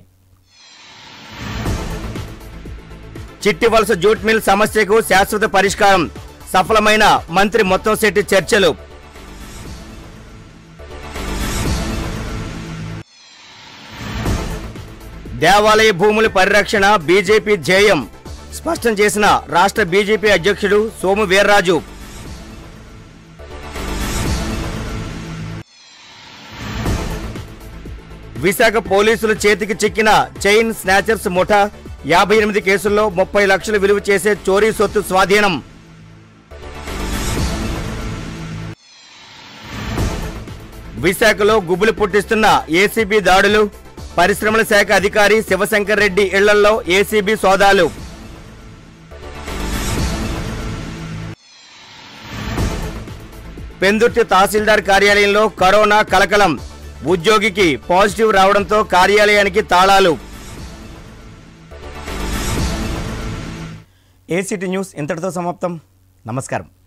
చిట్టి వలస జూట్ మిల్ సమస్యకు శాశ్వత పరిష్కారం సఫలమైన మంత్రి మొత్తం శెట్టి చర్చలు దేవాలయ భూముల పరిరక్షణ బీజేపీ ధ్యేయం స్పష్టం చేసిన రాష్ట్ర బీజేపీ అధ్యక్షుడు సోము వీర్రాజు విశాఖ పోలీసుల చేతికి చిక్కిన చైన్ స్నాచర్స్ ముఠా యాభై ఎనిమిది కేసుల్లో ముప్పై లక్షలు విలువ చేసే చోరీ సొత్తు స్వాధీనం విశాఖలో గుబులు పుట్టిస్తున్న ఏసీబీ దాడులు పరిశ్రమల శాఖ అధికారి శివశంకర్ రెడ్డి ఇళ్లలో ఏసీబీ సోదాలు పెందుర్తి తహసీల్దార్ కార్యాలయంలో కరోనా కలకలం ఉద్యోగికి పాజిటివ్ రావడంతో కార్యాలయానికి తాళాలు ఏసీటీ న్యూస్ ఇంతటితో సమాప్తం నమస్కారం